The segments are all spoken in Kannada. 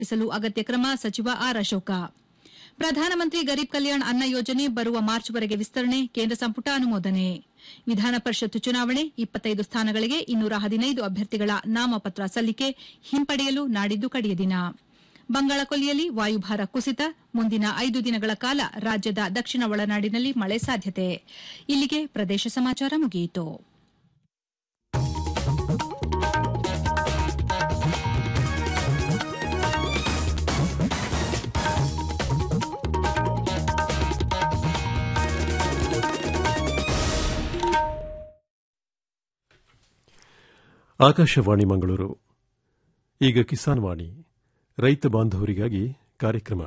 ಿಸಲು ಅಗತ್ಯ ಕ್ರಮ ಸಚಿವ ಆರ್ ಅಶೋಕ ಪ್ರಧಾನಮಂತ್ರಿ ಗರೀಬ್ ಕಲ್ಯಾಣ್ ಅನ್ನ ಯೋಜನೆ ಬರುವ ಮಾರ್ಚ್ವರೆಗೆ ವಿಸ್ತರಣೆ ಕೇಂದ್ರ ಸಂಪುಟ ಅನುಮೋದನೆ ವಿಧಾನ ಪರಿಷತ್ ಚುನಾವಣೆ ಇಪ್ಪತ್ತೈದು ಸ್ಥಾನಗಳಿಗೆ ಇನ್ನೂರ ಹದಿನೈದು ಅಭ್ಯರ್ಥಿಗಳ ನಾಮಪತ್ರ ಸಲ್ಲಿಕೆ ಹಿಂಪಡೆಯಲು ನಾಡಿದ್ದು ಕಡೆಯ ದಿನ ಬಂಗಾಳಕೊಲ್ಲಿಯಲ್ಲಿ ವಾಯುಭಾರ ಕುಸಿತ ಮುಂದಿನ ಐದು ದಿನಗಳ ಕಾಲ ರಾಜ್ಯದ ದಕ್ಷಿಣ ಒಳನಾಡಿನಲ್ಲಿ ಮಳೆ ಸಾಧ್ಯತೆ ಇಲ್ಲಿಗೆ ಪ್ರದೇಶ ಸಮಾಚಾರ ಮುಗಿಯಿತು ಆಕಾಶವಾಣಿ ಮಂಗಳೂರು ಈಗ ಕಿಸಾನ್ ವಾಣಿ ರೈತ ಬಾಂಧವರಿಗಾಗಿ ಕಾರ್ಯಕ್ರಮ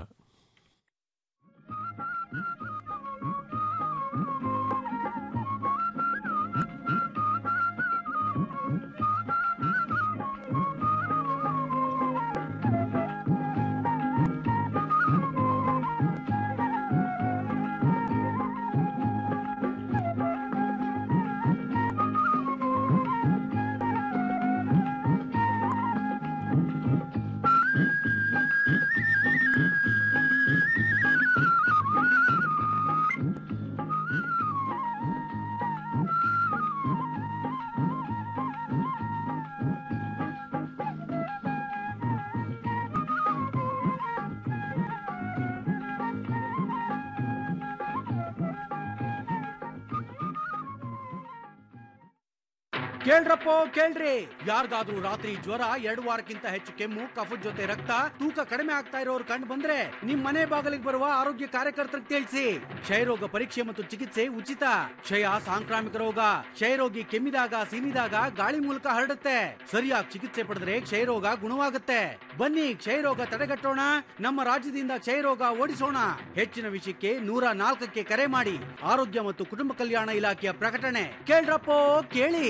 ಕೇಳ್ರಪ್ಪೋ ಕೇಳ್ರಿ ಯಾರಿಗಾದ್ರೂ ರಾತ್ರಿ ಜ್ವರ ಎರಡು ವಾರಕ್ಕಿಂತ ಹೆಚ್ಚು ಕೆಮ್ಮು ಕಫದ ಜೊತೆ ರಕ್ತ ತೂಕ ಕಡಿಮೆ ಆಗ್ತಾ ಇರೋರು ಕಂಡು ಬಂದ್ರೆ ನಿಮ್ ಮನೆ ಬಾಗಿಲಿಗೆ ಬರುವ ಆರೋಗ್ಯ ಕಾರ್ಯಕರ್ತರಿಗೆ ತಿಳಿಸಿ ಕ್ಷಯರೋಗ ಪರೀಕ್ಷೆ ಮತ್ತು ಚಿಕಿತ್ಸೆ ಉಚಿತ ಕ್ಷಯ ಸಾಂಕ್ರಾಮಿಕ ರೋಗ ಕ್ಷಯರೋಗಿ ಕೆಮ್ಮಿದಾಗ ಸೀನಿದಾಗ ಗಾಳಿ ಮೂಲಕ ಹರಡುತ್ತೆ ಸರಿಯಾಗಿ ಚಿಕಿತ್ಸೆ ಪಡೆದ್ರೆ ಕ್ಷಯರೋಗ ಗುಣವಾಗುತ್ತೆ ಬನ್ನಿ ಕ್ಷಯರೋಗ ತಡೆಗಟ್ಟೋಣ ನಮ್ಮ ರಾಜ್ಯದಿಂದ ಕ್ಷಯರೋಗ ಓಡಿಸೋಣ ಹೆಚ್ಚಿನ ವಿಷಯಕ್ಕೆ ನೂರ ನಾಲ್ಕಕ್ಕೆ ಕರೆ ಮಾಡಿ ಆರೋಗ್ಯ ಮತ್ತು ಕುಟುಂಬ ಕಲ್ಯಾಣ ಇಲಾಖೆಯ ಪ್ರಕಟಣೆ ಕೇಳ್ರಪ್ಪೋ ಕೇಳಿ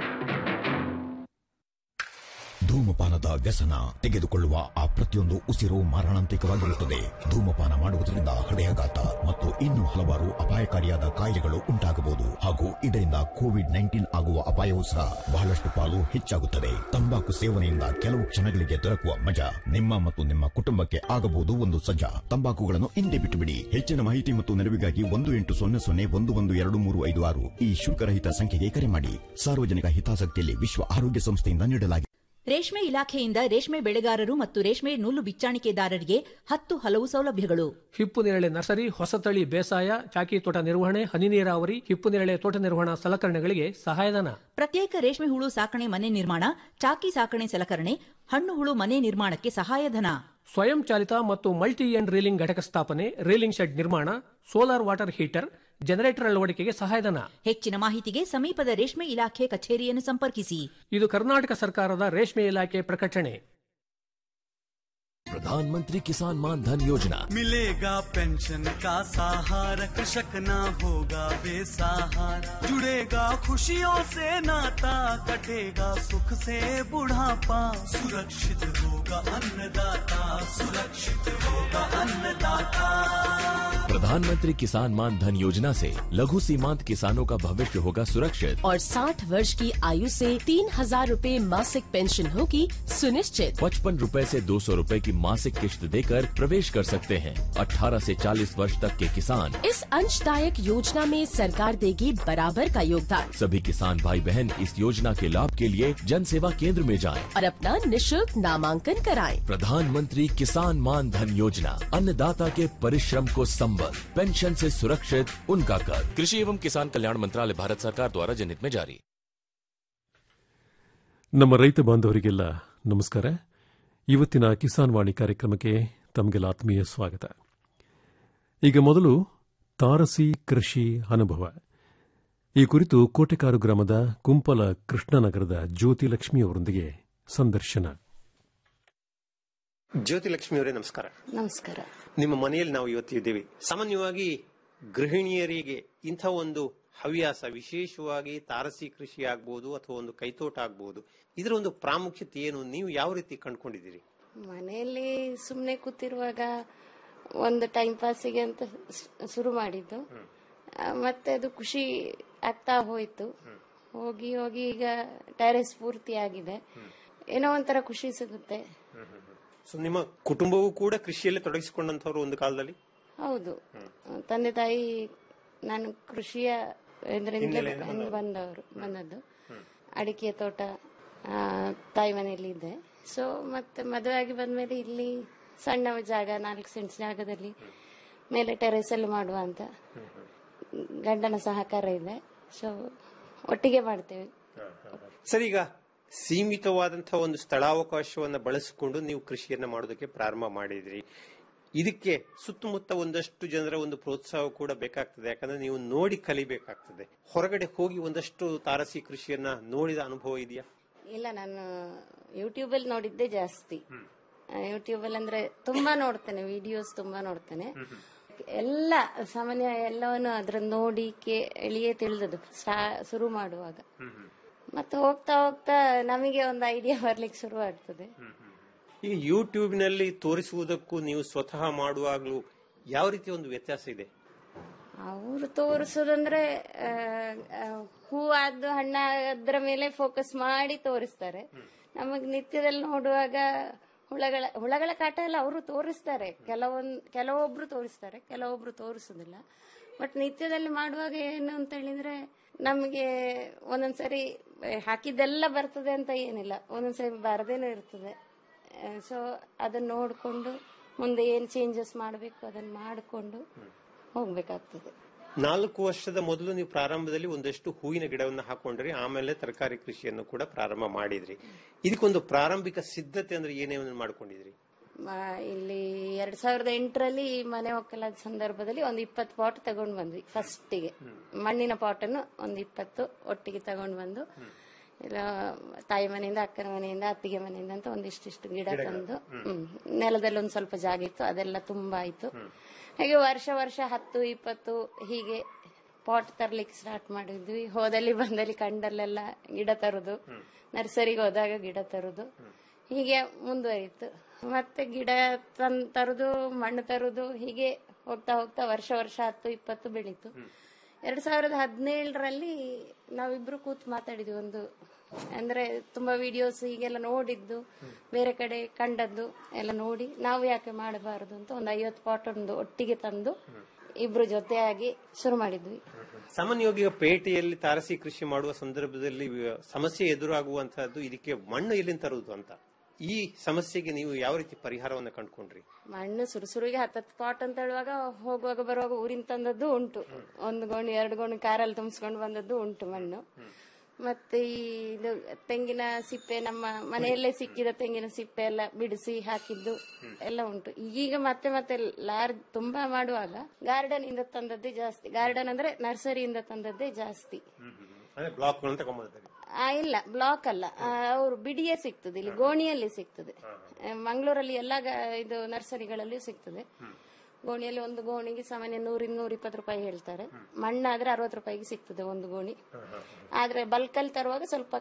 ಧೂಮಪಾನದ ವ್ಯಸನ ತೆಗೆದುಕೊಳ್ಳುವ ಆ ಪ್ರತಿಯೊಂದು ಉಸಿರು ಮಾರಣಾಂತಿಕವಾಗಿರುತ್ತದೆ ಧೂಮಪಾನ ಮಾಡುವುದರಿಂದ ಹೃದಯಾಘಾತ ಮತ್ತು ಇನ್ನೂ ಹಲವಾರು ಅಪಾಯಕಾರಿಯಾದ ಕಾಯಿಲೆಗಳು ಉಂಟಾಗಬಹುದು ಹಾಗೂ ಇದರಿಂದ ಕೋವಿಡ್ ನೈನ್ಟೀನ್ ಆಗುವ ಅಪಾಯವೂ ಸಹ ಬಹಳಷ್ಟು ಪಾಲು ಹೆಚ್ಚಾಗುತ್ತದೆ ತಂಬಾಕು ಸೇವನೆಯಿಂದ ಕೆಲವು ಕ್ಷಣಗಳಿಗೆ ದೊರಕುವ ಮಜಾ ನಿಮ್ಮ ಮತ್ತು ನಿಮ್ಮ ಕುಟುಂಬಕ್ಕೆ ಆಗಬಹುದು ಒಂದು ಸಜ್ಜಾ ತಂಬಾಕುಗಳನ್ನು ಹಿಂದೆ ಬಿಟ್ಟು ಬಿಡಿ ಹೆಚ್ಚಿನ ಮಾಹಿತಿ ಮತ್ತು ನೆರವಿಗಾಗಿ ಒಂದು ಎಂಟು ಸೊನ್ನೆ ಸೊನ್ನೆ ಒಂದು ಒಂದು ಎರಡು ಮೂರು ಐದು ಆರು ಈ ಶುಲ್ಕರಹಿತ ಸಂಖ್ಯೆಗೆ ಕರೆ ಮಾಡಿ ಸಾರ್ವಜನಿಕ ಹಿತಾಸಕ್ತಿಯಲ್ಲಿ ವಿಶ್ವ ಆರೋಗ್ಯ ಸಂಸ್ಥೆಯಿಂದ ನೀಡಲಾಗಿದೆ ರೇಷ್ಮೆ ಇಲಾಖೆಯಿಂದ ರೇಷ್ಮೆ ಬೆಳೆಗಾರರು ಮತ್ತು ರೇಷ್ಮೆ ನೂಲು ಬಿಚ್ಚಾಣಿಕೆದಾರರಿಗೆ ಹತ್ತು ಹಲವು ಸೌಲಭ್ಯಗಳು ಹಿಪ್ಪು ನೇರಳೆ ನರ್ಸರಿ ಹೊಸತಳಿ ಬೇಸಾಯ ಚಾಕಿ ತೋಟ ನಿರ್ವಹಣೆ ಹನಿ ನೀರಾವರಿ ಹಿಪ್ಪು ನೇರಳೆ ತೋಟ ನಿರ್ವಹಣಾ ಸಲಕರಣೆಗಳಿಗೆ ಸಹಾಯಧನ ಪ್ರತ್ಯೇಕ ರೇಷ್ಮೆ ಹುಳು ಸಾಕಣೆ ಮನೆ ನಿರ್ಮಾಣ ಚಾಕಿ ಸಾಕಣೆ ಸಲಕರಣೆ ಹಣ್ಣು ಹುಳು ಮನೆ ನಿರ್ಮಾಣಕ್ಕೆ ಸಹಾಯಧನ ಸ್ವಯಂ ಚಾಲಿತ ಮತ್ತು ಮಲ್ಟಿ ಎಂಡ್ ರೀಲಿಂಗ್ ಘಟಕ ಸ್ಥಾಪನೆ ರೀಲಿಂಗ್ ಶೆಡ್ ನಿರ್ಮಾಣ ಸೋಲಾರ್ ವಾಟರ್ ಹೀಟರ್ ಜನರೇಟರ್ ಅಳವಡಿಕೆಗೆ ಸಹಾಯಧನ ಹೆಚ್ಚಿನ ಮಾಹಿತಿಗೆ ಸಮೀಪದ ರೇಷ್ಮೆ ಇಲಾಖೆ ಕಚೇರಿಯನ್ನು ಸಂಪರ್ಕಿಸಿ ಇದು ಕರ್ನಾಟಕ ಸರ್ಕಾರದ ರೇಷ್ಮೆ ಇಲಾಖೆ ಪ್ರಕಟಣೆ प्रधानमंत्री किसान मान धन योजना मिलेगा पेंशन का सहारा कृषक ना होगा बेसहारा जुड़ेगा खुशियों से नाता कटेगा सुख से बुढ़ापा सुरक्षित होगा अन्नदाता सुरक्षित होगा अन्नदाता प्रधानमंत्री किसान मान धन योजना से लघु सीमांत किसानों का भविष्य होगा सुरक्षित और 60 वर्ष की आयु से तीन हजार रूपए मासिक पेंशन होगी सुनिश्चित पचपन रूपए ऐसी दो सौ रूपए की मासिक किश्त देकर प्रवेश कर सकते हैं 18 से 40 वर्ष तक के किसान इस अंशदायक योजना में सरकार देगी बराबर का योगदान सभी किसान भाई बहन इस योजना के लाभ के लिए जन सेवा केंद्र में जाएं। और अपना निशुल्क नामांकन कराएं। प्रधानमंत्री किसान मान धन योजना अन्नदाता के परिश्रम को संबल पेंशन से सुरक्षित उनका कर कृषि एवं किसान कल्याण मंत्रालय भारत सरकार द्वारा जनहित में जारी ನಮ್ಮ ರೈತ ಬಾಂಧವರಿಗೆಲ್ಲ ನಮಸ್ಕಾರ ಇವತ್ತಿನ ಕಿಸಾನ್ ವಾಣಿ ಕಾರ್ಯಕ್ರಮಕ್ಕೆ ತಮಗೆಲ್ಲ ಆತ್ಮೀಯ ಸ್ವಾಗತ ಈಗ ಮೊದಲು ತಾರಸಿ ಕೃಷಿ ಅನುಭವ ಈ ಕುರಿತು ಕೋಟೆಕಾರು ಗ್ರಾಮದ ಕುಂಪಲ ಕೃಷ್ಣನಗರದ ಜ್ಯೋತಿ ಲಕ್ಷ್ಮಿ ಅವರೊಂದಿಗೆ ಸಂದರ್ಶನ ಜ್ಯೋತಿ ಲಕ್ಷ್ಮಿ ಅವರೇ ನಮಸ್ಕಾರ ನಮಸ್ಕಾರ ನಿಮ್ಮ ಮನೆಯಲ್ಲಿ ನಾವು ಇವತ್ತು ಇದ್ದೀವಿ ಸಾಮಾನ್ಯವಾಗಿ ಗೃಹಿಣಿಯರಿಗೆ ಇಂಥ ಒಂದು ಹವ್ಯಾಸ ವಿಶೇಷವಾಗಿ ತಾರಸಿ ಕೃಷಿ ಆಗ್ಬೋದು ಅಥವಾ ಒಂದು ಕೈತೋಟ ಆಗ್ಬೋದು ಇದರ ಒಂದು ಪ್ರಾಮುಖ್ಯತೆ ಏನು ನೀವು ಯಾವ ರೀತಿ ಕಂಡುಕೊಂಡಿದ್ದೀರಿ ಮನೆಯಲ್ಲಿ ಸುಮ್ಮನೆ ಕೂತಿರುವಾಗ ಒಂದು ಟೈಮ್ ಪಾಸಿಗೆ ಅಂತ ಸ್- ಶುರು ಮಾಡಿದ್ದು ಆ, ಮತ್ತೆ ಅದು ಖುಷಿ ಆಗ್ತಾ ಹೋಯ್ತು ಹೋಗಿ ಹೋಗಿ ಈಗ ಟೆರೆಸ್ ಪೂರ್ತಿ ಆಗಿದೆ ಏನೋ ಒಂಥರ ಖುಷಿ ಸಿಗುತ್ತೆ ಸೊ ನಿಮ್ಮ ಕುಟುಂಬವೂ ಕೂಡ ಕೃಷಿಯಲ್ಲೇ ತೊಡಗಿಸಿಕೊಂಡಂತವ್ರು ಒಂದು ಕಾಲದಲ್ಲಿ ಹೌದು ತಂದೆ ತಾಯಿ ನಾನು ಕೃಷಿಯ ಇದರಿಂದಲೇ ಹಿನ್ನೆಲೆಯಿಂದ ಬಂದು- ಬಂದವರು ಬಂದದ್ದು ಅಡಿಕೆ ತೋಟ ಆ, ತಾಯಿ ಮನೆಯಲ್ಲಿ ಇದ್ದೆ ಸೊ ಮತ್ತೆ ಮದುವೆ ಆಗಿ ಬಂದ್ಮೇಲೆ ಇಲ್ಲಿ ಸಣ್ಣ ಜಾಗ ನಾಲ್ಕು ಸೆಂಟ್ಸ್ ಜಾಗದಲ್ಲಿ ಮೇಲೆ ಟೆರೇಸ್ ಅಲ್ಲಿ ಮಾಡುವ ಅಂತ ಗಂಡನ ಸಹಕಾರ ಇದೆ ಸೊ ಒಟ್ಟಿಗೆ ಮಾಡ್ತೇವೆ ಸರ್ ಈಗ ಸೀಮಿತವಾದಂತಹ ಒಂದು ಸ್ಥಳಾವಕಾಶವನ್ನು ಬಳಸಿಕೊಂಡು ನೀವು ಕೃಷಿಯನ್ನ ಮಾಡೋದಕ್ಕೆ ಪ್ರಾರಂಭ ಮಾಡಿದ್ರಿ ಇದಕ್ಕೆ ಸುತ್ತಮುತ್ತ ಒಂದಷ್ಟು ಜನರ ಒಂದು ಪ್ರೋತ್ಸಾಹ ಕೂಡ ಬೇಕಾಗ್ತದೆ ಯಾಕಂದ್ರೆ ನೀವು ನೋಡಿ ಕಲಿಬೇಕಾಗ್ತದೆ ಹೊರಗಡೆ ಹೋಗಿ ಒಂದಷ್ಟು ತಾರಸಿ ಕೃಷಿಯನ್ನ ನೋಡಿದ ಅನುಭವ ಇದೆಯಾ ಇಲ್ಲ ನಾನು ಯೂಟ್ಯೂಬ್ ಅಲ್ಲಿ ನೋಡಿದ್ದೆ ಜಾಸ್ತಿ ಯೂಟ್ಯೂಬ್ ಅಲ್ಲಿ ಅಂದ್ರೆ ತುಂಬಾ ನೋಡ್ತೇನೆ ವಿಡಿಯೋಸ್ ತುಂಬಾ ನೋಡ್ತೇನೆ ಎಲ್ಲ ಸಾಮಾನ್ಯ ಎಲ್ಲವನ್ನು ಅದ್ರ ನೋಡಿ ಕೇ ಎಳಿಯೇ ತಿಳಿದದ್ದು ಸ್ಟಾ ಶುರು ಮಾಡುವಾಗ ಮತ್ತೆ ಹೋಗ್ತಾ ಹೋಗ್ತಾ ನಮಗೆ ಒಂದು ಐಡಿಯಾ ಬರ್ಲಿಕ್ಕೆ ಶುರು ಆಗ್ತದೆ ಈಗ ಯೂಟ್ಯೂಬ್ನಲ್ಲಿ ತೋರಿಸುವುದಕ್ಕೂ ನೀವು ಸ್ವತಃ ಮಾಡುವಾಗಲೂ ಯಾವ ರೀತಿ ಒಂದು ವ್ಯತ್ಯಾಸ ಇದೆ ಅವರು ತೋರಿಸೋದಂದ್ರೆ ಆ, ಆ, ಹೂವಾದ್ದು ಹಣ್ಣ ಅದ್ರ ಮೇಲೆ ಫೋಕಸ್ ಮಾಡಿ ತೋರಿಸ್ತಾರೆ ನಮಗ್ ನಿತ್ಯದಲ್ಲಿ ನೋಡುವಾಗ ಹುಳಗಳ ಹುಳಗಳ ಕಾಟ ಎಲ್ಲ ಅವರು ತೋರಿಸ್ತಾರೆ ಕೆಲವೊಂದ್ ಕೆಲವೊಬ್ರು ತೋರಿಸ್ತಾರೆ ಕೆಲವೊಬ್ರು ತೋರಿಸೋದಿಲ್ಲ ಬಟ್ ನಿತ್ಯದಲ್ಲಿ ಮಾಡುವಾಗ ಏನು ಅಂತ ಹೇಳಿದ್ರೆ ನಮಗೆ ಒಂದೊಂದ್ಸರಿ ಆ, ಹಾಕಿದ್ದೆಲ್ಲ ಬರ್ತದೆ ಅಂತ ಏನಿಲ್ಲ ಒಂದೊಂದ್ಸರಿ ಬರದೇನೂ ಇರ್ತದೆ ಸೊ ಅದನ್ನ ನೋಡಿಕೊಂಡು ಮುಂದೆ ಏನ್ ಚೇಂಜಸ್ ಮಾಡಬೇಕು ಅದನ್ನ ಮಾಡಿಕೊಂಡು ಹೋಗ್ಬೇಕಾಗ್ತದೆ ನಾಲ್ಕು ವರ್ಷದ ಮೊದಲು ನೀವು ಪ್ರಾರಂಭದಲ್ಲಿ ಒಂದಷ್ಟು ಹೂವಿನ ಗಿಡವನ್ನು ಹಾಕೊಂಡ್ರಿ ಆಮೇಲೆ ತರಕಾರಿ ಕೃಷಿಯನ್ನು ಕೂಡ ಪ್ರಾರಂಭ ಮಾಡಿದ್ರಿ ಇದಕ್ಕೊಂದು ಪ್ರಾರಂಭಿಕ ಸಿದ್ಧತೆ ಅಂದ್ರೆ ಏನೇನು ಮಾಡ್ಕೊಂಡಿದ್ರಿ ಮ- ಇಲ್ಲಿ ಎರಡ್ ಸಾವಿರದ ಎಂಟರಲ್ಲಿ ಮನೆ ಒಕ್ಕಲಾದ ಸಂದರ್ಭದಲ್ಲಿ ಒಂದು ಇಪ್ಪತ್ತು ಪಾಟ್ ತಗೊಂಡ್ ಬಂದ್ವಿ ಫಸ್ಟಿಗೆ ಮಣ್ಣಿನ ಪಾಟ್ ಅನ್ನು ಒಂದು ಇಪ್ಪತ್ತು ಒಟ್ಟಿಗೆ ತಗೊಂಡ್ ಬಂದು ಇಲ್ಲ ತಾಯಿ ಮನೆಯಿಂದ ಅಕ್ಕನ ಮನೆಯಿಂದ ಅತ್ತಿಗೆ ಮನೆಯಿಂದ ಅಂತ ಒಂದಿಷ್ಟಿಷ್ಟು ಗಿಡ ತಂದು ಹ್ಮ್. ನೆಲದಲ್ಲಿ ಒಂದ್ ಸ್ವಲ್ಪ ಜಾಗ ಇತ್ತು ಅದೆಲ್ಲ ತುಂಬಾ ಆಯ್ತು ಹಾಗೆ ವರ್ಷ ವರ್ಷ ಹತ್ತು ಇಪ್ಪತ್ತು ಹೀಗೆ ಪಾಟ್ ತರ್ಲಿಕ್ಕೆ ಸ್ಟಾರ್ಟ್ ಮಾಡಿದ್ವಿ ಹೋದಲ್ಲಿ ಬಂದಲ್ಲಿ ಕಂಡಲ್ಲೆಲ್ಲ ಗಿಡ ತರುದು ನರ್ಸರಿಗೆ ಹೋದಾಗ ಗಿಡ ತರುದು ಹೀಗೆ ಮುಂದುವರಿತು ಮತ್ತೆ ಗಿಡ ತನ್ ತರುದು ಮಣ್ಣು ತರುದು ಹೀಗೆ ಹೋಗ್ತಾ ಹೋಗ್ತಾ ವರ್ಷ ವರ್ಷ ಹತ್ತು ಇಪ್ಪತ್ತು ಬೆಳೀತು ಎರಡ್ ಸಾವಿರದ ಹದಿನೇಳರಲ್ಲಿ ನಾವಿಬ್ರು ಕೂತ್ ಮಾತಾಡಿದ್ವಿ ಒಂದು ಅಂದ್ರೆ ತುಂಬಾ ವಿಡಿಯೋಸ್ ಹೀಗೆಲ್ಲ ನೋಡಿದ್ದು ಬೇರೆ ಕಡೆ ಕಂಡದ್ದು ಎಲ್ಲ ನೋಡಿ ನಾವು ಯಾಕೆ ಮಾಡಬಾರದು ಅಂತ ಒಂದು ಐವತ್ತು ಪಾಟ್ ಒಂದು ಒಟ್ಟಿಗೆ ತಂದು ಇಬ್ರು ಜೊತೆಯಾಗಿ ಶುರು ಮಾಡಿದ್ವಿ ಸಾಮಾನ್ಯವಾಗಿ ಈಗ ಪೇಟೆಯಲ್ಲಿ ತಾರಸಿ ಕೃಷಿ ಮಾಡುವ ಸಂದರ್ಭದಲ್ಲಿ ವ- ಸಮಸ್ಯೆ ಎದುರಾಗುವಂತಹದ್ದು ಇದಕ್ಕೆ ಮಣ್ಣು ಎಲ್ಲಿಂದ ತರುವುದು ಅಂತ ಈ ಸಮಸ್ಯೆಗೆ ನೀವು ಯಾವ ರೀತಿ ಪರಿಹಾರವನ್ನು ಕಂಡುಕೊಂಡ್ರಿ ಮಣ್ಣು ಸುರುಸುರುಗೆ ಹತ್ತತ್ತು ಪಾಟ್ ಅಂತ ಹೇಳುವಾಗ ಹೋಗುವಾಗ ಬರುವಾಗ ಊರಿನ ತಂದದ್ದು ಉಂಟು ಒಂದು ಗೋಣಿ ಎರಡು ಗೋಣಿ ಕಾರಲ್ಲಿ ತುಂಬಿಸ್ಕೊಂಡು ಬಂದದ್ದು ಉಂಟು ಮಣ್ಣು ಮತ್ತೆ ಈ ಇದು ತೆಂಗಿನ ಸಿಪ್ಪೆ ನಮ್ಮ ಮನೆಯಲ್ಲೇ ಸಿಕ್ಕಿದ ತೆಂಗಿನ ಸಿಪ್ಪೆ ಎಲ್ಲ ಬಿಡಿಸಿ ಹಾಕಿದ್ದು ಎಲ್ಲ ಉಂಟು ಈಗ ಮತ್ತೆ ಮತ್ತೆ ಲಾರ್ ತುಂಬಾ ಮಾಡುವಾಗ ಗಾರ್ಡನ್ ಇಂದ ತಂದದ್ದೇ ಜಾಸ್ತಿ ಗಾರ್ಡನ್ ಅಂದ್ರೆ ನರ್ಸರಿಯಿಂದ ತಂದದ್ದೇ ಜಾಸ್ತಿ ಅಂದ್ರೆ ಬ್ಲಾಕ್ಗಳನ್ನು ತಗೊಂಡ್ಬರ್ತಾರೆ ಆ, ಇಲ್ಲ ಬ್ಲಾಕ್ ಅಲ್ಲ ಅವರು ಬಿಡಿಯೇ ಸಿಗ್ತದೆ ಇಲ್ಲಿ ಗೋಣಿಯಲ್ಲಿ ಸಿಗ್ತದೆ ಆ, ಮಂಗಳೂರಲ್ಲಿ ಎಲ್ಲ ಗ- ಇದು ನರ್ಸರಿಗಳಲ್ಲಿ ಸಿಗ್ತದೆ ಗೋಣಿಯಲ್ಲಿ ಒಂದು ಗೋಣಿಗೆ ಸಾಮಾನ್ಯ ನೂರಿಂದ ನೂರ ಇಪ್ಪತ್ತು ರೂಪಾಯಿ ಹೇಳ್ತಾರೆ ಮಣ್ಣಾದ್ರೆ ಅರವತ್ತು ರೂಪಾಯಿಗೆ ಸಿಗ್ತದೆ ಒಂದು ಗೋಣಿ ಆದ್ರೆ ಬಲ್ಕಲ್ಲಿ ತರುವಾಗ ಸ್ವಲ್ಪ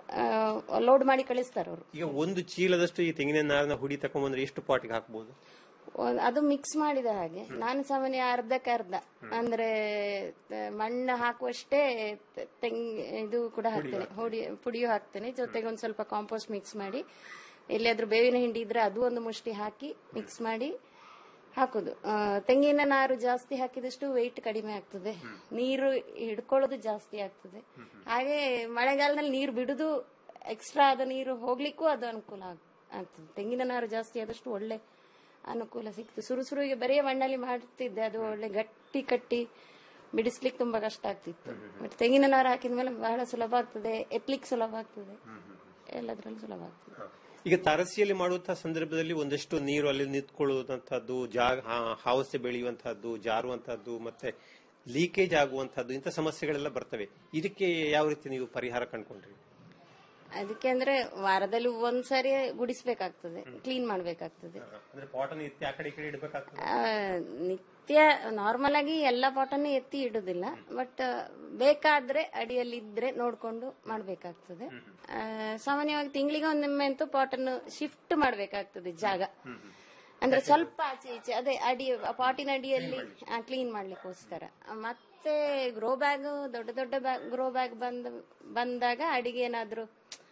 ಲೋಡ್ ಮಾಡಿ ಕಳಿಸ್ತಾರೆ ಅವರು ಈಗ ಒಂದು ಚೀಲದಷ್ಟು ಈ ತೆಂಗಿನ ನಾರಿನ ಹುಡಿ ತಗೊಂಡ್ಬಂದ್ರೆ ಎಷ್ಟು ಪಾಟಿಗೆ ಹಾಕ್ಬೋದು ಒಂದ್- ಅದು ಮಿಕ್ಸ್ ಮಾಡಿದ ಹಾಗೆ ನಾನು ಸಾಮಾನ್ಯ ಅರ್ಧಕ್ಕೆ ಅರ್ಧ ಅಂದ್ರೆ ತ- ಮಣ್ಣು ಹಾಕುವಷ್ಟೇ ತ- ತೆಂಗ್ ಇದು ಕೂಡ ಹಾಕ್ತೇನೆ ಹುಡಿ ಪುಡಿಯು ಹಾಕ್ತೇನೆ ಜೊತೆಗೆ ಒಂದ್ ಸ್ವಲ್ಪ ಕಾಂಪೋಸ್ಟ್ ಮಿಕ್ಸ್ ಮಾಡಿ ಎಲ್ಲಿಯಾದ್ರೂ ಬೇವಿನ ಹಿಂಡಿ ಇದ್ರೆ ಅದು ಒಂದು ಮುಷ್ಟಿ ಹಾಕಿ ಮಿಕ್ಸ್ ಮಾಡಿ ಹಾಕುದು ಆ, ತೆಂಗಿನ ನಾರು ಜಾಸ್ತಿ ಹಾಕಿದಷ್ಟು ವೆಯ್ಟ್ ಕಡಿಮೆ ಆಗ್ತದೆ ನೀರು ಹಿಡ್ಕೊಳ್ಳೋದು ಜಾಸ್ತಿ ಆಗ್ತದೆ ಹಾಗೆ ಮಳೆಗಾಲದಲ್ಲಿ ನೀರು ಬಿಡುದು ಎಕ್ಸ್ಟ್ರಾ ಆದ ನೀರು ಹೋಗ್ಲಿಕ್ಕೂ ಅದು ಅನುಕೂಲ ಆಗ್- ಆಗ್ತದೆ ತೆಂಗಿನ ನಾರು ಜಾಸ್ತಿ ಆದಷ್ಟು ಒಳ್ಳೆ ಅನುಕೂಲ ಸಿಕ್ತು ಸುರು ಸುರುವಿಗೆ ಬರೀ ಮಣ್ಣಲ್ಲಿ ಮಾಡ್ತಿದ್ದೆ ಅದು ಒಳ್ಳೆ ಗಟ್ಟಿ ಕಟ್ಟಿ ಬಿಡಿಸ್ಲಿಕ್ಕೆ ತುಂಬಾ ಕಷ್ಟ ಆಗ್ತಿತ್ತು ಬಟ್ ತೆಂಗಿನ ನಾರು ಹಾಕಿದ ಮೇಲೆ ಬಹಳ ಸುಲಭ ಆಗ್ತದೆ ಎತ್ಲಿಕ್ಕೆ ಸುಲಭ ಆಗ್ತದೆ ಎಲ್ಲದ್ರಲ್ಲೂ ಸುಲಭ ಆಗ್ತದೆ ಈಗ ತಾರಸಿಯಲ್ಲಿ ಮಾಡುವಂತಹ ಸಂದರ್ಭದಲ್ಲಿ ಒಂದಷ್ಟು ನೀರು ಅಲ್ಲಿ ನಿಂತ್ಕೊಳ್ಳುವಂತಹದ್ದು ಜಾಗ ಹಾ- ಹಾವಸೆ ಬೆಳೆಯುವಂತಹದ್ದು ಜಾರುವಂತಹದ್ದು ಮತ್ತೆ ಲೀಕೇಜ್ ಆಗುವಂತಹದ್ದು ಇಂಥ ಸಮಸ್ಯೆಗಳೆಲ್ಲ ಬರ್ತವೆ ಇದಕ್ಕೆ ಯಾವ ರೀತಿ ನೀವು ಪರಿಹಾರ ಕಂಡುಕೊಂಡ್ರಿ ಅದಕ್ಕೆ ಅಂದ್ರೆ ವಾರದಲ್ಲಿ ಒಂದ್ಸರಿ ಗುಡಿಸ್ಬೇಕಾಗ್ತದೆ ಕ್ಲೀನ್ ಮಾಡ್ಬೇಕಾಗ್ತದೆ ಅಂದ್ರೆ ಪಾಟನ್ನು ಎತ್ತಿ ಆ ಕಡೆ ಈ ಕಡೆ ಇಡಬೇಕಾಗ್ತದೆ ಆ, ನಿತ್ಯ ನಾರ್ಮಲ್ ಆಗಿ ಎಲ್ಲ ಪಾಟನ್ನು ಎತ್ತಿ ಇಡುದಿಲ್ಲ ಬಟ್ ಬೇಕಾದ್ರೆ ಅಡಿಯಲ್ಲಿ ಇದ್ರೆ ನೋಡ್ಕೊಂಡು ಮಾಡ್ಬೇಕಾಗ್ತದೆ ಆ, ಸಾಮಾನ್ಯವಾಗಿ ತಿಂಗಳಿಗೆ ಒಮ್ಮೆ ಅಂತೂ ಪಾಟನ್ನು ಶಿಫ್ಟ್ ಮಾಡ್ಬೇಕಾಗ್ತದೆ ಜಾಗ ಅಂದ್ರೆ ಸ್ವಲ್ಪ ಆಚೆ ಈಚೆ ಅದೇ ಅಡಿ ಆ ಪಾಟಿನ ಅಡಿಯಲ್ಲಿ ಕ್ಲೀನ್ ಮಾಡ್ಲಿಕ್ಕೋಸ್ಕರ ಮತ್ತೆ ಗ್ರೋ ಬ್ಯಾಗ್ ದೊಡ್ಡ ದೊಡ್ಡ ಬ್ಯಾಗ್ ಗ್ರೋ ಬ್ಯಾಗ್ ಬಂದ ಬಂದಾಗ ಅಡಿಗೆ ಏನಾದ್ರು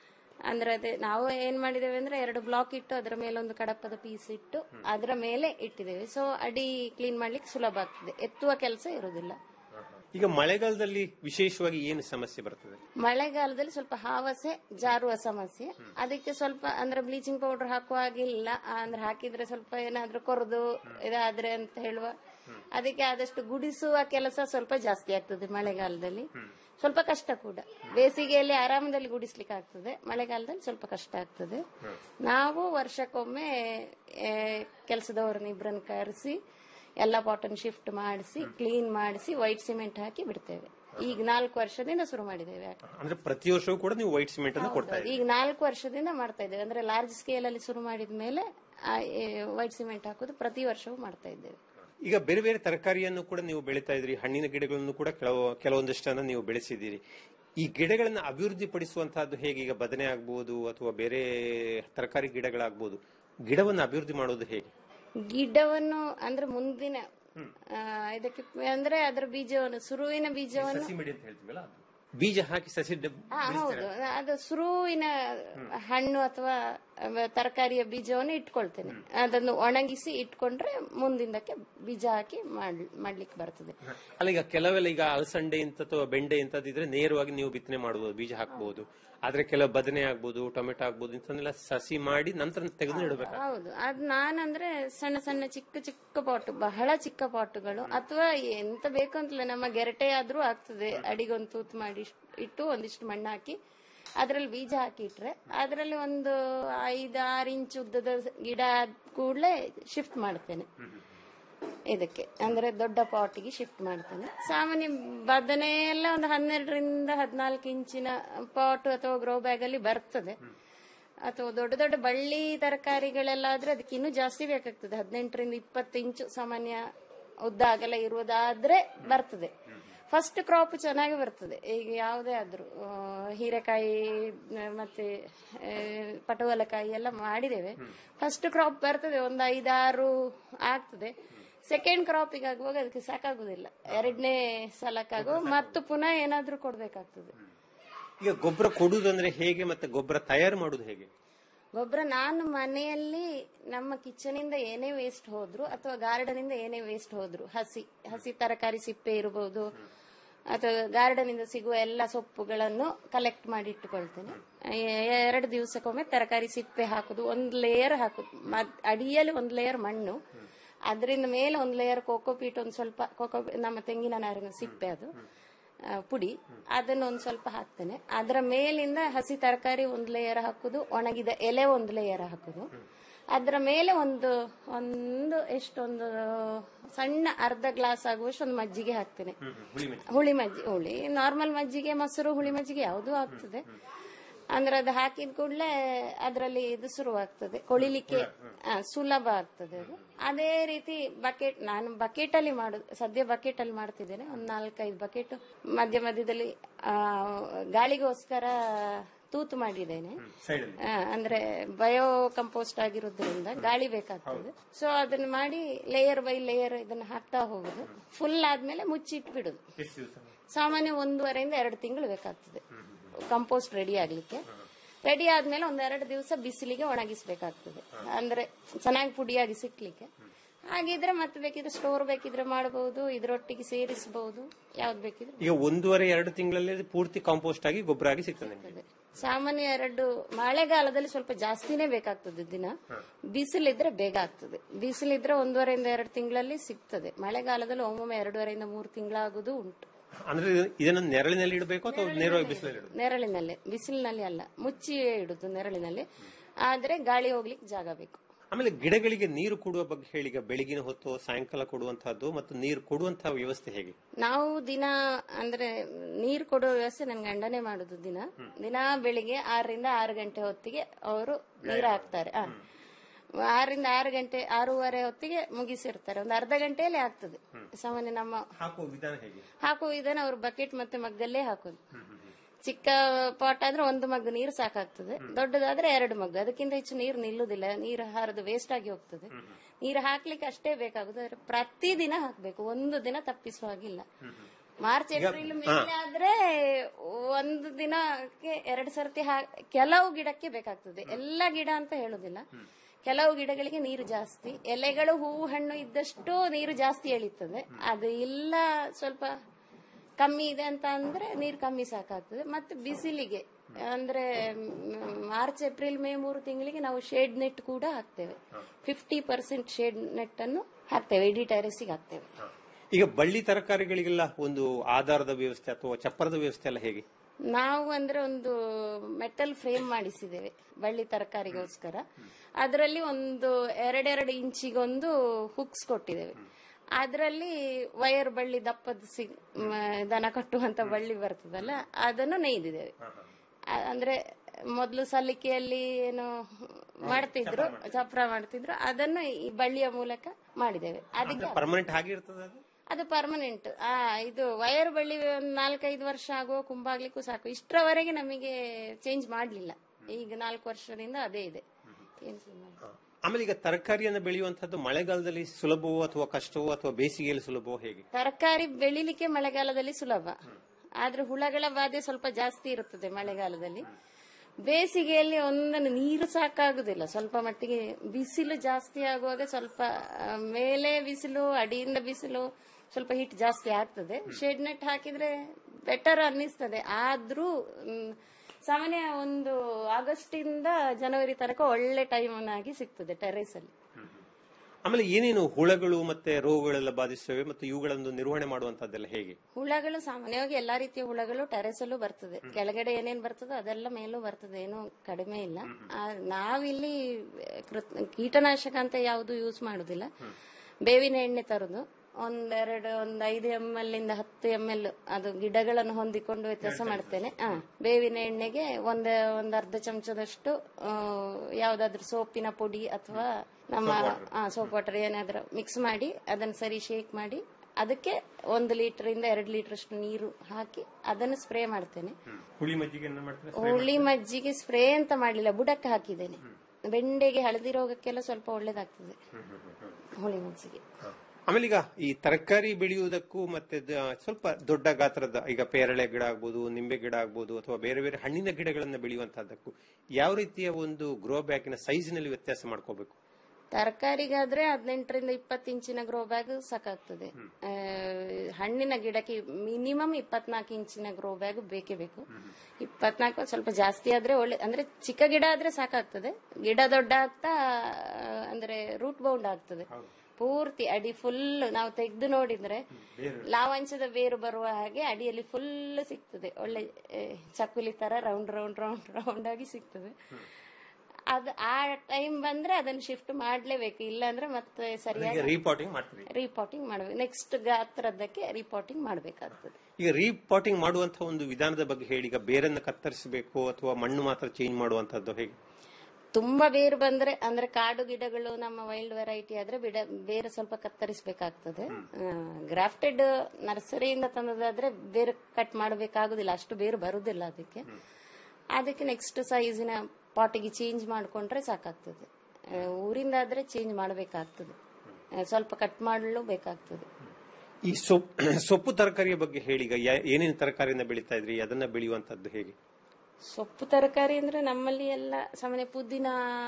ಅಂದ್ರೆ ಅದೇ ನಾವು ಏನ್ ಮಾಡಿದ್ದೇವೆ ಅಂದ್ರೆ ಎರಡು ಬ್ಲಾಕ್ ಇಟ್ಟು ಅದರ ಮೇಲೆ ಒಂದು ಕಡಪದ ಪೀಸ್ ಇಟ್ಟು ಅದರ ಮೇಲೆ ಇಟ್ಟಿದ್ದೇವೆ ಸೊ ಅಡಿ ಕ್ಲೀನ್ ಮಾಡ್ಲಿಕ್ಕೆ ಸುಲಭ ಆಗ್ತದೆ ಎತ್ತುವ ಕೆಲಸ ಇರುವುದಿಲ್ಲ ಈಗ ಮಳೆಗಾಲದಲ್ಲಿ ವಿಶೇಷವಾಗಿ ಏನು ಸಮಸ್ಯೆ ಬರ್ತದೆ ಮಳೆಗಾಲದಲ್ಲಿ ಸ್ವಲ್ಪ ಹಾವಸೆ ಜಾರುವ ಸಮಸ್ಯೆ ಅದಕ್ಕೆ ಸ್ವಲ್ಪ ಅಂದ್ರೆ ಬ್ಲೀಚಿಂಗ್ ಪೌಡರ್ ಹಾಕುವ ಹಾಗಿಲ್ಲ ಅಂದ್ರೆ ಹಾಕಿದ್ರೆ ಸ್ವಲ್ಪ ಏನಾದ್ರೂ ಕೊರದು ಇದಾದ್ರೆ ಅಂತ ಹೇಳುವ ಅದಕ್ಕೆ ಆದಷ್ಟು ಗುಡಿಸುವ ಕೆಲಸ ಸ್ವಲ್ಪ ಜಾಸ್ತಿ ಆಗ್ತದೆ ಮಳೆಗಾಲದಲ್ಲಿ ಸ್ವಲ್ಪ ಕಷ್ಟ ಕೂಡ ಬೇಸಿಗೆಯಲ್ಲಿ ಆರಾಮದಲ್ಲಿ ಗುಡಿಸ್ಲಿಕ್ಕೆ ಆಗ್ತದೆ ಮಳೆಗಾಲದಲ್ಲಿ ಸ್ವಲ್ಪ ಕಷ್ಟ ಆಗ್ತದೆ ನಾವು ವರ್ಷಕ್ಕೊಮ್ಮೆ ಕೆಲಸದವರನ್ನ ಇಬ್ಬರನ್ನ ಕರೆಸಿ ಎಲ್ಲ ಪಾಟನ್ ಶಿಫ್ಟ್ ಮಾಡಿಸಿ ಕ್ಲೀನ್ ಮಾಡಿಸಿ ವೈಟ್ ಸಿಮೆಂಟ್ ಹಾಕಿ ಬಿಡ್ತೇವೆ ಈಗ ನಾಲ್ಕು ವರ್ಷದಿಂದ ಶುರು ಮಾಡಿದ್ದೇವೆ ಅಂದ್ರೆ ಪ್ರತಿ ವರ್ಷವೂ ಕೂಡ ನೀವು ವೈಟ್ ಸಿಮೆಂಟ್ ಅನ್ನು ಕೊಡ್ತಾ ಇದ್ದೀರಿ ಈಗ ನಾಲ್ಕು ವರ್ಷದಿಂದ ಮಾಡ್ತಾ ಇದ್ದೇವೆ ಅಂದ್ರೆ ಲಾರ್ಜ್ ಸ್ಕೇಲ್ ಅಲ್ಲಿ ಶುರು ಮಾಡಿದ ಮೇಲೆ ವೈಟ್ ಸಿಮೆಂಟ್ ಹಾಕೋದು ಪ್ರತಿ ವರ್ಷವೂ ಮಾಡ್ತಾ ಇದ್ದೇವೆ ಈಗ ಬೇರೆ ಬೇರೆ ತರಕಾರಿಯನ್ನು ಕೂಡ ನೀವು ಬೆಳೀತಾ ಇದ್ರಿ ಹಣ್ಣಿನ ಗಿಡಗಳನ್ನು ಕೂಡ ಕೆಲವು ಕೆಲವೊಂದಷ್ಟನ್ನ ನೀವು ಬೆಳೆಸಿದ್ದೀರಿ ಈ ಗಿಡಗಳನ್ನ ಅಭಿವೃದ್ಧಿ ಪಡಿಸುವಂತಹದ್ದು ಹೇಗೆ ಈಗ ಬದನೆ ಆಗ್ಬೋದು ಅಥವಾ ಬೇರೆ ತರಕಾರಿ ಗಿಡಗಳಾಗ್ಬೋದು ಗಿಡವನ್ನು ಅಭಿವೃದ್ಧಿ ಮಾಡೋದು ಹೇಗೆ ಗಿಡವನ್ನು ಅಂದ್ರೆ ಮುಂದಿನ ಆ, ಇದಕ್ಕೆ ಅಂದ್ರೆ ಅದರ ಬೀಜವನ್ನು ಸುರುವಿನ ಬೀಜವನ್ನು ಬೀಜ ಹಾಕಿ ಸಸಿ ಡ- ಹಾ ಹೌದು ಅದು ಸುರುವಿನ ಹಣ್ಣು ಅಥವಾ ತರಕಾರಿಯ ಬೀಜವನ್ನು ಇಟ್ಕೊಳ್ತೇನೆ ಅದನ್ನು ಒಣಗಿಸಿ ಇಟ್ಕೊಂಡ್ರೆ ಮುಂದಿಂದಕ್ಕೆ ಬೀಜ ಹಾಕಿ ಮಾಡ್- ಮಾಡ್ಲಿಕ್ಕೆ ಬರ್ತದೆ ಅಲ್ಲ ಈಗ ಕೆಲವೆಲ್ಲ ಈಗ ಅಲಸಂಡೆ ಇಂತ ಅಥವಾ ಬೆಂಡೆ ಇಂತದಿದ್ರೆ ನೇರವಾಗಿ ನೀವು ಬಿತ್ತನೆ ಮಾಡಬಹುದು ಬೀಜ ಹಾಕಬಹುದು ಆದ್ರೆ ಕೆಲವು ಬದನೆ ಆಗ್ಬೋದು ಟೊಮೆಟೊ ಆಗ್ಬೋದು ಇಂಥನ್ನೆಲ್ಲ ಸಸಿ ಮಾಡಿ ನಂತರ ತೆಗೆದು ಇಡಬೇಕು ಹೌದು ಅದ್ ನಾನಂದ್ರೆ ಸಣ್ಣ ಸಣ್ಣ ಚಿಕ್ಕ ಚಿಕ್ಕ ಪಾಟ್ ಬಹಳ ಚಿಕ್ಕ ಪಾಟುಗಳು ಅಥವಾ ಎಂತ ಬೇಕು ಅಂತಲ್ಲ ನಮ್ಮ ಗೆರಟೆ ಆದ್ರೂ ಆಗ್ತದೆ ಅಡಿಗೊಂದು ತೂತು ಮಾಡಿ ಇಷ್ಟ್- ಇಟ್ಟು ಒಂದಿಷ್ಟು ಮಣ್ಣು ಹಾಕಿ ಅದ್ರಲ್ಲಿ ಬೀಜ ಹಾಕಿ ಇಟ್ರೆ ಅದ್ರಲ್ಲಿ ಒಂದು ಐದು ಆರು ಇಂಚ್ ಉದ್ದದ ಗಿಡ ಆದ ಕೂಡಲೇ ಶಿಫ್ಟ್ ಮಾಡ್ತೇನೆ ಇದಕ್ಕೆ ಅಂದ್ರೆ ದೊಡ್ಡ ಪಾಟಿಗೆ ಶಿಫ್ಟ್ ಮಾಡ್ತೇನೆ ಸಾಮಾನ್ಯ ಬದನೆ ಎಲ್ಲ ಒಂದು ಹನ್ನೆರಡರಿಂದ ಹದಿನಾಲ್ಕು ಇಂಚಿನ ಪಾಟ್ ಅಥವಾ ಗ್ರೋ ಬ್ಯಾಗ್ ಅಲ್ಲಿ ಬರ್ತದೆ ಅಥವಾ ದೊಡ್ಡ ದೊಡ್ಡ ಬಳ್ಳಿ ತರಕಾರಿಗಳೆಲ್ಲ ಆದ್ರೆ ಅದಕ್ಕೆ ಇನ್ನೂ ಜಾಸ್ತಿ ಬೇಕಾಗ್ತದೆ ಹದಿನೆಂಟರಿಂದ ಇಪ್ಪತ್ತು ಇಂಚು ಸಾಮಾನ್ಯ ಉದ್ದ ಅಗಲ ಇರುವುದಾದ್ರೆ ಬರ್ತದೆ ಫಸ್ಟ್ ಕ್ರಾಪ್ ಚೆನ್ನಾಗಿ ಬರ್ತದೆ ಈಗ ಯಾವುದೇ ಆದ್ರೂ ಆ, ಹೀರೆಕಾಯಿ ಆ, ಮತ್ತೆ ಆ, ಪಟುವಲಕಾಯಿ ಎಲ್ಲ ಮಾಡಿದ್ದೇವೆ ಫಸ್ಟ್ ಕ್ರಾಪ್ ಬರ್ತದೆ ಒಂದು ಐದಾರು ಆಗ್ತದೆ ಸೆಕೆಂಡ್ ಕ್ರಾಪಿಗೆ ಆಗುವಾಗ ಅದಕ್ಕೆ ಸಾಕಾಗುದಿಲ್ಲ ಎರಡನೇ ಸಲಕ್ಕಾಗೋ ಮತ್ತು ಪುನಃ ಏನಾದ್ರೂ ಕೊಡ್ಬೇಕಾಗ್ತದೆ ಈಗ ಗೊಬ್ಬರ ಕೊಡುವುದಂದ್ರೆ ಹೇಗೆ ಮತ್ತೆ ಗೊಬ್ಬರ ತಯಾರು ಮಾಡುದು ಹೇಗೆ ಗೊಬ್ಬರ ನಾನು ಮನೆಯಲ್ಲಿ ನಮ್ಮ ಕಿಚನ್ ಇಂದ ಏನೇ ವೇಸ್ಟ್ ಹೋದ್ರು ಅಥವಾ ಗಾರ್ಡನ್ ಇಂದ ಏನೇ ವೇಸ್ಟ್ ಹೋದ್ರು ಹಸಿ ಹಸಿ ತರಕಾರಿ ಸಿಪ್ಪೆ ಇರಬಹುದು ಅಥವಾ ಗಾರ್ಡನ್ ಇಂದ ಸಿಗುವ ಎಲ್ಲ ಸೊಪ್ಪುಗಳನ್ನು ಕಲೆಕ್ಟ್ ಮಾಡಿ ಇಟ್ಟುಕೊಳ್ತೇನೆ ಎ- ಎರಡು ದಿವಸಕ್ಕೊಮ್ಮೆ ತರಕಾರಿ ಸಿಪ್ಪೆ ಹಾಕುದು ಒಂದು ಲೇಯರ್ ಹಾಕುದು ಮತ್- ಅಡಿಯಲ್ಲಿ ಒಂದು ಲೇಯರ್ ಮಣ್ಣು ಅದರಿಂದ ಮೇಲೆ ಒಂದು ಲೇಯರ್ ಕೋಕೋಪೀಟ್ ಒಂದು ಸ್ವಲ್ಪ ಕೋಕೋ ನಮ್ಮ ತೆಂಗಿನ ನಾರಿನ ಸಿಪ್ಪೆ ಅದು ಆ, ಪುಡಿ ಅದನ್ನು ಒಂದು ಸ್ವಲ್ಪ ಹಾಕ್ತೇನೆ ಅದರ ಮೇಲಿಂದ ಹಸಿ ತರಕಾರಿ ಒಂದು ಲೇಯರ್ ಹಾಕುದು ಒಣಗಿದ ಎಲೆ ಒಂದು ಲೇಯರ್ ಹಾಕುದು ಅದರ ಮೇಲೆ ಒಂದು ಒಂದು ಎಷ್ಟೊಂದು ಸಣ್ಣ ಅರ್ಧ ಗ್ಲಾಸ್ ಆಗುವಷ್ಟು ಒಂದು ಮಜ್ಜಿಗೆ ಹಾಕ್ತೇನೆ ಹುಳಿ ಮಜ್ಜಿಗೆ ಹುಳಿ ನಾರ್ಮಲ್ ಮಜ್ಜಿಗೆ ಮೊಸರು ಹುಳಿ ಮಜ್ಜಿಗೆ ಯಾವುದೂ ಆಗ್ತದೆ ಅಂದ್ರೆ ಅದು ಹಾಕಿದ ಕೂಡಲೇ ಅದರಲ್ಲಿ ಇದು ಶುರುವಾಗ್ತದೆ ಕೊಳಿಲಿಕ್ಕೆ ಆ, ಸುಲಭ ಆಗ್ತದೆ ಅದು ಅದೇ ರೀತಿ ಬಕೆಟ್ ನಾನು ಬಕೆಟ್ ಅಲ್ಲಿ ಮಾಡುದು ಸದ್ಯ ಬಕೆಟ್ ಅಲ್ಲಿ ಮಾಡ್ತಿದ್ದೇನೆ ಒಂದು ನಾಲ್ಕೈದು ಬಕೆಟ್ ಮಧ್ಯ ಮಧ್ಯದಲ್ಲಿ ಆ, ಗಾಳಿಗೋಸ್ಕರ ತೂತು ಮಾಡಿದ್ದೇನೆ ಆ, ಅಂದ್ರೆ ಬಯೋ ಕಂಪೋಸ್ಟ್ ಆಗಿರೋದ್ರಿಂದ ಗಾಳಿ ಬೇಕಾಗ್ತದೆ ಸೊ ಅದನ್ನ ಮಾಡಿ ಲೇಯರ್ ಬೈ ಲೇಯರ್ ಇದನ್ನ ಹಾಕ್ತಾ ಹೋಗುದು ಫುಲ್ ಆದ್ಮೇಲೆ ಮುಚ್ಚಿಟ್ಟು ಬಿಡುದು ಸಾಮಾನ್ಯ ಒಂದೂವರೆಯಿಂದ ಎರಡು ತಿಂಗಳು ಬೇಕಾಗ್ತದೆ ಕಂಪೋಸ್ಟ್ ರೆಡಿ ಆಗ್ಲಿಕ್ಕೆ ರೆಡಿ ಆದ್ಮೇಲೆ ಒಂದೆರಡು ದಿವಸ ಬಿಸಿಲಿಗೆ ಒಣಗಿಸ್ಬೇಕಾಗ್ತದೆ ಅಂದ್ರೆ ಚೆನ್ನಾಗಿ ಪುಡಿಯಾಗಿ ಸಿಕ್ಲಿಕ್ಕೆ ಹಾಗಿದ್ರೆ ಮತ್ತೆ ಬೇಕಿದ್ರೆ ಸ್ಟೋರ್ ಬೇಕಿದ್ರೆ ಮಾಡಬಹುದು ಇದ್ರೊಟ್ಟಿಗೆ ಸೇರಿಸಬಹುದು ಯಾವ್ದು ಬೇಕಿದ್ರೆ ಈಗ ಒಂದೂವರೆ ಎರಡು ತಿಂಗಳಲ್ಲಿ ಅದು ಪೂರ್ತಿ ಕಾಂಪೋಸ್ಟ್ ಆಗಿ ಗೊಬ್ಬರ ಆಗಿ ಸಿಗ್ತದೆ ನಿಮ್ಗೆ. ಸಾಮಾನ್ಯ ಎರಡು ಮಳೆಗಾಲದಲ್ಲಿ ಸ್ವಲ್ಪ ಜಾಸ್ತಿನೇ ಬೇಕಾಗ್ತದೆ ದಿನ ಬಿಸಿಲಿದ್ರೆ ಬೇಗ ಆಗ್ತದೆ ಬಿಸಿಲಿದ್ರೆ ಒಂದೂವರೆಯಿಂದ ಎರಡು ತಿಂಗಳಲ್ಲಿ ಸಿಗ್ತದೆ ಮಳೆಗಾಲದಲ್ಲಿ ಒಮ್ಮೊಮ್ಮೆ ಎರಡೂವರೆಯಿಂದ ಮೂರು ತಿಂಗಳಾಗುದು ಉಂಟು ಅಂದ್ರೆ ಇದು- ಇದನ್ನ ನೆರಳಿನಲ್ಲಿ ಇಡಬೇಕು ಅಥವಾ ನೇರವಾಗಿ ಬಿಸಿಲಲ್ಲಿ ಇಡಬೇಕು ನೆರಳಿನಲ್ಲೇ ಬಿಸಿಲಿನಲ್ಲಿ ಅಲ್ಲ ಮುಚ್ಚಿ ಇಡುದು ನೆರಳಿನಲ್ಲಿ ಆದ್ರೆ ಗಾಳಿ ಹೋಗ್ಲಿಕ್ಕೆ ಜಾಗ ಬೇಕು ಆಮೇಲೆ ಗಿಡಗಳಿಗೆ ನೀರು ಕೊಡುವ ಬಗ್ಗೆ ಹೇಳಿ ಈಗ ಬೆಳಗಿನ ಹೊತ್ತು ಸಾಯಂಕಾಲ ಕೊಡುವಂತಹದ್ದು ಮತ್ತು ನೀರು ಕೊಡುವಂತಹ ವ್ಯವಸ್ಥೆ ಹೇಗೆ ನಾವು ದಿನ ಅಂದ್ರೆ ನೀರು ಕೊಡುವ ವ್ಯವಸ್ಥೆ ನನ್ ಗಂಡನೇ ಮಾಡುದು ದಿನ ದಿನ ಬೆಳಿಗ್ಗೆ ಆರರಿಂದ ಆರು ಗಂಟೆ ಹೊತ್ತಿಗೆ ಅವರು ನೀರು ಹಾಕ್ತಾರೆ ಆ. ಆರರಿಂದ ಆರು ಗಂಟೆ ಆರೂವರೆ ಹೊತ್ತಿಗೆ ಮುಗಿಸಿರ್ತಾರೆ ಒಂದು ಅರ್ಧ ಗಂಟೆಯಲ್ಲಿ ಆಗ್ತದೆ ಸಾಮಾನ್ಯ ನಮ್ಮ ಹಾಕುವ ವಿಧಾನ ಹೇಗೆ ಹಾಕುವ ವಿಧಾನ ಅವರು ಬಕೆಟ್ ಮತ್ತೆ ಮಗ್ಗಲ್ಲೇ ಹಾಕೋದು ಚಿಕ್ಕ ಪಾಟ್ ಆದ್ರೆ ಒಂದು ಮಗ್ಗು ನೀರು ಸಾಕಾಗ್ತದೆ ದೊಡ್ಡದಾದ್ರೆ ಎರಡು ಮಗ್ಗು ಅದಕ್ಕಿಂತ ಹೆಚ್ಚು ನೀರು ನಿಲ್ಲುದಿಲ್ಲ ನೀರು ಹರಿದು ವೇಸ್ಟ್ ಆಗಿ ಹೋಗ್ತದೆ ನೀರು ಹಾಕ್ಲಿಕ್ಕೆ ಅಷ್ಟೇ ಬೇಕಾಗುದು ಆದ್ರೆ ಪ್ರತಿದಿನ ಹಾಕ್ಬೇಕು ಒಂದು ದಿನ ತಪ್ಪಿಸುವ ಹಾಗಿಲ್ಲ ಮಾರ್ಚ್ ಏಪ್ರಿಲ್ ಮೇಲೆ ಆದ್ರೆ ಒಂದು ದಿನಕ್ಕೆ ಎರಡು ಸರ್ತಿ ಹಾ- ಕೆಲವು ಗಿಡಕ್ಕೆ ಬೇಕಾಗ್ತದೆ ಎಲ್ಲ ಗಿಡ ಅಂತ ಹೇಳುದಿಲ್ಲ ಕೆಲವು ಗಿಡಗಳಿಗೆ ನೀರು ಜಾಸ್ತಿ ಎಲೆಗಳು ಹೂವು ಹಣ್ಣು ಇದ್ದಷ್ಟು ನೀರು ಜಾಸ್ತಿ ಎಳೀತದೆ ಅದು ಇಲ್ಲ ಸ್ವಲ್ಪ ಕಮ್ಮಿ ಇದೆ ಅಂತ ಅಂದ್ರೆ ನೀರು ಕಮ್ಮಿ ಸಾಕಾಗ್ತದೆ ಮತ್ತೆ ಬಿಸಿಲಿಗೆ ಅಂದ್ರೆ ಮ್, ಮಾರ್ಚ್ ಏಪ್ರಿಲ್ ಮೇ ಮೂರು ತಿಂಗಳಿಗೆ ನಾವು ಶೇಡ್ ನೆಟ್ ಕೂಡ ಹಾಕ್ತೇವೆ ಫಿಫ್ಟಿ ಪರ್ಸೆಂಟ್ ಶೇಡ್ ನೆಟ್ ಅನ್ನು ಹಾಕ್ತೇವೆ ಇಡೀ ಟೆರೆಸಿಗೆ ಹಾಕ್ತೇವೆ ಈಗ ಬಳ್ಳಿ ತರಕಾರಿಗಳಿಗೆಲ್ಲ ಒಂದು ಆಧಾರದ ವ್ಯವಸ್ಥೆ ಅಥವಾ ಚಪ್ಪರದ ವ್ಯವಸ್ಥೆ ಎಲ್ಲ ಹೇಗೆ ನಾವು ಅಂದ್ರೆ ಒಂದು ಮೆಟಲ್ ಫ್ರೇಮ್ ಮಾಡಿಸಿದ್ದೇವೆ ಬಳ್ಳಿ ತರಕಾರಿಗೋಸ್ಕರ ಅದರಲ್ಲಿ ಒಂದು ಎರಡೆರಡು ಇಂಚಿಗೊಂದು ಹುಕ್ಸ್ ಕೊಟ್ಟಿದ್ದೇವೆ ಅದರಲ್ಲಿ ವಯರ್ ಬಳ್ಳಿ ದಪ್ಪದ ಸಿ ಮ, ದನ ಕಟ್ಟುವಂತ ಬಳ್ಳಿ ಬರ್ತದಲ್ಲ ಅದನ್ನು ನೇಯ್ದಿದ್ದೇವೆ ಆ- ಅಂದ್ರೆ ಮೊದಲು ಸಲ್ಲಿಕೆಯಲ್ಲಿ ಏನು ಮಾಡ್ತಿದ್ರು ಚಪ್ರ ಮಾಡ್ತಿದ್ರು ಅದನ್ನು ಈ ಬಳ್ಳಿಯ ಮೂಲಕ ಮಾಡಿದ್ದೇವೆ ಅದಕ್ಕೆ ಪರ್ಮನೆಂಟ್ ಹಾಗೆ ಇರ್ತದೆ ಅದು ಅದು ಪರ್ಮನೆಂಟ್ ಆ ಇದು ವಯರ್ ಬಳ್ಳಿ ಒಂದು ನಾಲ್ಕೈದು ವರ್ಷ ಆಗುವ ಕುಂಬಾಗ್ಲಿಕ್ಕೂ ಸಾಕು ಇಷ್ಟರವರೆಗೆ ನಮಗೆ ಚೇಂಜ್ ಮಾಡ್ಲಿಲ್ಲ ಈಗ ನಾಲ್ಕು ವರ್ಷದಿಂದ ಅದೇ ಇದೆ ಏನ್ change ಮಾಡಿಲ್ಲ. ಆಮೇಲೆ ಈಗ ತರಕಾರಿಯನ್ನು ಬೆಳೆಯುವಂತದ್ದು ಮಳೆಗಾಲದಲ್ಲಿ ಸುಲಭವೋ ಅಥವಾ ಕಷ್ಟವೋ ಅಥವಾ ಬೇಸಿಗೆಯಲ್ಲಿ ಸುಲಭವೋ ಹೇಗೆ ತರಕಾರಿ ಬೆಳಿಲಿಕ್ಕೆ ಮಳೆಗಾಲದಲ್ಲಿ ಸುಲಭ ಆದ್ರೆ ಹುಳಗಳ ಬಾಧೆ ಸ್ವಲ್ಪ ಜಾಸ್ತಿ ಇರುತ್ತದೆ ಮಳೆಗಾಲದಲ್ಲಿ ಬೇಸಿಗೆಯಲ್ಲಿ ಒಂದನ್ನು ನೀರು ಸಾಕಾಗುದಿಲ್ಲ ಸ್ವಲ್ಪ ಮಟ್ಟಿಗೆ ಬಿಸಿಲು ಜಾಸ್ತಿ ಆಗುವಾಗ ಸ್ವಲ್ಪ ಆ, ಮೇಲೆ ಬಿಸಿಲು ಅಡಿಯಿಂದ ಬಿಸಿಲು ಸ್ವಲ್ಪ ಹೀಟ್ ಜಾಸ್ತಿ ಆಗ್ತದೆ ಶೇಡ್ ನೆಟ್ ಹಾಕಿದ್ರೆ ಬೆಟರ್ ಅನ್ನಿಸ್ತದೆ ಆದ್ರೂ ಮ್, ಸಾಮಾನ್ಯ ಒಂದು ಆಗಸ್ಟ್ ಇಂದ ಜನವರಿ ತನಕ ಒಳ್ಳೆ ಟೈಮ್ ಆಗಿ ಸಿಗ್ತದೆ ಟೆರೇಸ್ ಅಲ್ಲಿ ಆಮೇಲೆ ಏನೇನು ಹುಳಗಳು ಮತ್ತೆ ರೋಗಗಳೆಲ್ಲ ಬಾಧಿಸ್ತವೆ ಮತ್ತು ಇವುಗಳನ್ನು ನಿರ್ವಹಣೆ ಮಾಡುವಂತದ್ದೆಲ್ಲ ಹೇಗೆ ಹುಳಗಳು ಸಾಮಾನ್ಯವಾಗಿ ಎಲ್ಲಾ ರೀತಿಯ ಹುಳಗಳು ಟೆರೆಸ್ ಅಲ್ಲೂ ಬರ್ತದೆ ಕೆಳಗಡೆ ಏನೇನ್ ಬರ್ತದೋ ಅದೆಲ್ಲ ಮೇಲೂ ಬರ್ತದೆ ಏನು ಕಡಿಮೆ ಇಲ್ಲ ಆ, ನಾವಿಲ್ಲಿ ಕೃತ್- ಕೀಟನಾಶಕ ಅಂತ ಯಾವುದು ಯೂಸ್ ಮಾಡುದಿಲ್ಲ ಬೇವಿನ ಎಣ್ಣೆ ತರುದು ಒಂದೆರಡು ಒಂದ್ ಐದು ಎಂ ಎಲ್ ಇಂದ ಹತ್ತು ಎಂ ಎಲ್ ಅದು ಗಿಡಗಳನ್ನು ಹೊಂದಿಕೊಂಡು ವ್ಯತ್ಯಾಸ ಮಾಡ್ತೇನೆ ಆ, ಬೇವಿನ ಎಣ್ಣೆಗೆ ಒಂದ್ ಒಂದ್ ಅರ್ಧ ಚಮಚದಷ್ಟು ಆ, ಯಾವ್ದಾದ್ರು ಸೋಪಿನ ಪುಡಿ ಅಥವಾ ನಮ್ಮ ಸೋಪ್ ವಾಟರ್ ಏನಾದ್ರೂ ಮಿಕ್ಸ್ ಮಾಡಿ ಅದನ್ನ ಸರಿ ಶೇಕ್ ಮಾಡಿ ಅದಕ್ಕೆ ಒಂದು ಲೀಟರ್ ಇಂದ ಎರಡು ಲೀಟರ್ ಅಷ್ಟು ನೀರು ಹಾಕಿ ಅದನ್ನು ಸ್ಪ್ರೇ ಮಾಡ್ತೇನೆ ಹುಳಿ ಮಜ್ಜಿಗೆ ಮಾಡ್ತಾರೆ ಹುಳಿ ಮಜ್ಜಿಗೆ ಸ್ಪ್ರೇ ಅಂತ ಮಾಡಲಿಲ್ಲ ಬುಡಕ್ಕೆ ಹಾಕಿದ್ದೇನೆ ಬೆಂಡೆಗೆ ಹಳದಿ ರೋಗಕ್ಕೆಲ್ಲ ಸ್ವಲ್ಪ ಒಳ್ಳೇದಾಗ್ತದೆ ಹುಳಿ ಮಜ್ಜಿಗೆ ಆಮೇಲೆ ಈಗ ಈ ತರಕಾರಿ ಬೆಳೆಯುವುದಕ್ಕೂ ಮತ್ತೆ ದ- ಸ್ವಲ್ಪ ದೊಡ್ಡ ಗಾತ್ರದ ಈಗ ಪೇರಳೆ ಗಿಡ ಆಗ್ಬೋದು ನಿಂಬೆ ಗಿಡ ಆಗ್ಬೋದು ಅಥವಾ ಬೇರೆ ಬೇರೆ ಹಣ್ಣಿನ ಗಿಡಗಳನ್ನ ಬೆಳೆಯುವಂತಹದ್ದಕ್ಕೂ ಯಾವ ರೀತಿಯ ಒಂದು ಗ್ರೋ ಬ್ಯಾಗಿನ ಸೈಜ್ನಲ್ಲಿ ವ್ಯತ್ಯಾಸ ಮಾಡ್ಕೋಬೇಕು ತರಕಾರಿಗಾದ್ರೆ ಹದಿನೆಂಟರಿಂದ ಇಪ್ಪತ್ತು ಇಂಚಿನ ಗ್ರೋ ಬ್ಯಾಗ್ ಸಾಕಾಗ್ತದೆ ಆ, ಹಣ್ಣಿನ ಗಿಡಕ್ಕೆ ಮಿನಿಮಮ್ ಇಪ್ಪತ್ನಾಲ್ಕು ಇಂಚಿನ ಗ್ರೋ ಬ್ಯಾಗ್ ಬೇಕೇ ಬೇಕು ಇಪ್ಪತ್ನಾಲ್ಕು ಸ್ವಲ್ಪ ಜಾಸ್ತಿ ಆದ್ರೆ ಒಳ್ಳೆ ಅಂದ್ರೆ ಚಿಕ್ಕ ಗಿಡ ಆದ್ರೆ ಸಾಕಾಗ್ತದೆ ಗಿಡ ದೊಡ್ಡ ಆಗ್ತಾ ಆ, ಅಂದ್ರೆ ರೂಟ್ ಬೌಂಡ್ ಆಗ್ತದೆ ಪೂರ್ತಿ ಅಡಿ ಫುಲ್ ನಾವು ತೆಗೆದು ನೋಡಿದ್ರೆ ಲಾವಂಚದ ಬೇರು ಬರುವ ಹಾಗೆ ಅಡಿಯಲ್ಲಿ ಫುಲ್ ಸಿಗ್ತದೆ ಒಳ್ಳೆ ಆ, ಚಕ್ಕುಲಿ ತರ ರೌಂಡ್ ರೌಂಡ್ ರೌಂಡ್ ರೌಂಡ್ ಆಗಿ ಸಿಗ್ತದೆ ಅದು ಆ ಟೈಮ್ ಬಂದ್ರೆ ಅದನ್ನ ಶಿಫ್ಟ್ ಮಾಡ್ಲೇಬೇಕು ಇಲ್ಲಾಂದ್ರೆ ಮತ್ತೆ ಸರಿಯಾಗಿ ರೀಪಾಟಿಂಗ್ ಮಾಡ್ತೀರಿ ರೀಪಾಟಿಂಗ್ ಮಾಡ್ಬೇಕು ನೆಕ್ಸ್ಟ್ ಗಾತ್ರದಕ್ಕೆ ರೀಪಾಟಿಂಗ್ ಮಾಡ್ಬೇಕಾಗ್ತದೆ ಈಗ ರೀಪಾಟಿಂಗ್ ಮಾಡುವಂತಹ ಒಂದು ವಿಧಾನದ ಬಗ್ಗೆ ಹೇಳಿ ಈಗ ಬೇರನ್ನ ಕತ್ತರಿಸಬೇಕು ಅಥವಾ ಮಣ್ಣು ಮಾತ್ರ ಚೇಂಜ್ ಮಾಡುವಂತದ್ದು ಹೇಗೆ ತುಂಬಾ ಬೇರು ಬಂದ್ರೆ ಅಂದ್ರೆ ಕಾಡು ಗಿಡಗಳು ನಮ್ಮ ವೈಲ್ಡ್ ವೆರೈಟಿ ಆದ್ರೆ ಬಿಡ ಬೇರೆ ಸ್ವಲ್ಪ ಕತ್ತರಿಸಬೇಕಾಗ್ತದೆ ಗ್ರಾಫ್ಟೆಡ್ ನರ್ಸರಿಯಿಂದ ತಂದದಾದ್ರೆ ಬೇರೆ ಕಟ್ ಮಾಡಬೇಕಾಗುದಿಲ್ಲ ಅಷ್ಟು ಬೇರು ಬರುದಿಲ್ಲ ಅದಕ್ಕೆ ಅದಕ್ಕೆ ನೆಕ್ಸ್ಟ್ ಸೈಜಿನ ಪಾಟಿಗೆ ಚೇಂಜ್ ಮಾಡ್ಕೊಂಡ್ರೆ ಸಾಕಾಗ್ತದೆ ಆ, ಊರಿಂದ ಆದ್ರೆ ಚೇಂಜ್ ಮಾಡಬೇಕಾಗ್ತದೆ ಸ್ವಲ್ಪ ಕಟ್ ಮಾಡಲು ಬೇಕಾಗ್ತದೆ ಈ ಸೊಪ್ಪು ಸೊಪ್ಪು ತರಕಾರಿಯ ಬಗ್ಗೆ ಹೇಳಿ ಈಗ ಯಾ- ಏನೇನು ತರಕಾರಿಯನ್ನ ಬೆಳೀತಾ ಇದ್ರಿ ಅದನ್ನ ಬೆಳೆಯುವಂತದ್ದು ಹೇಗೆ ಸೊಪ್ಪು ತರಕಾರಿ ಅಂದ್ರೆ ನಮ್ಮಲ್ಲಿ ಎಲ್ಲ ಸಾಮಾನ್ಯ ಪುದೀನ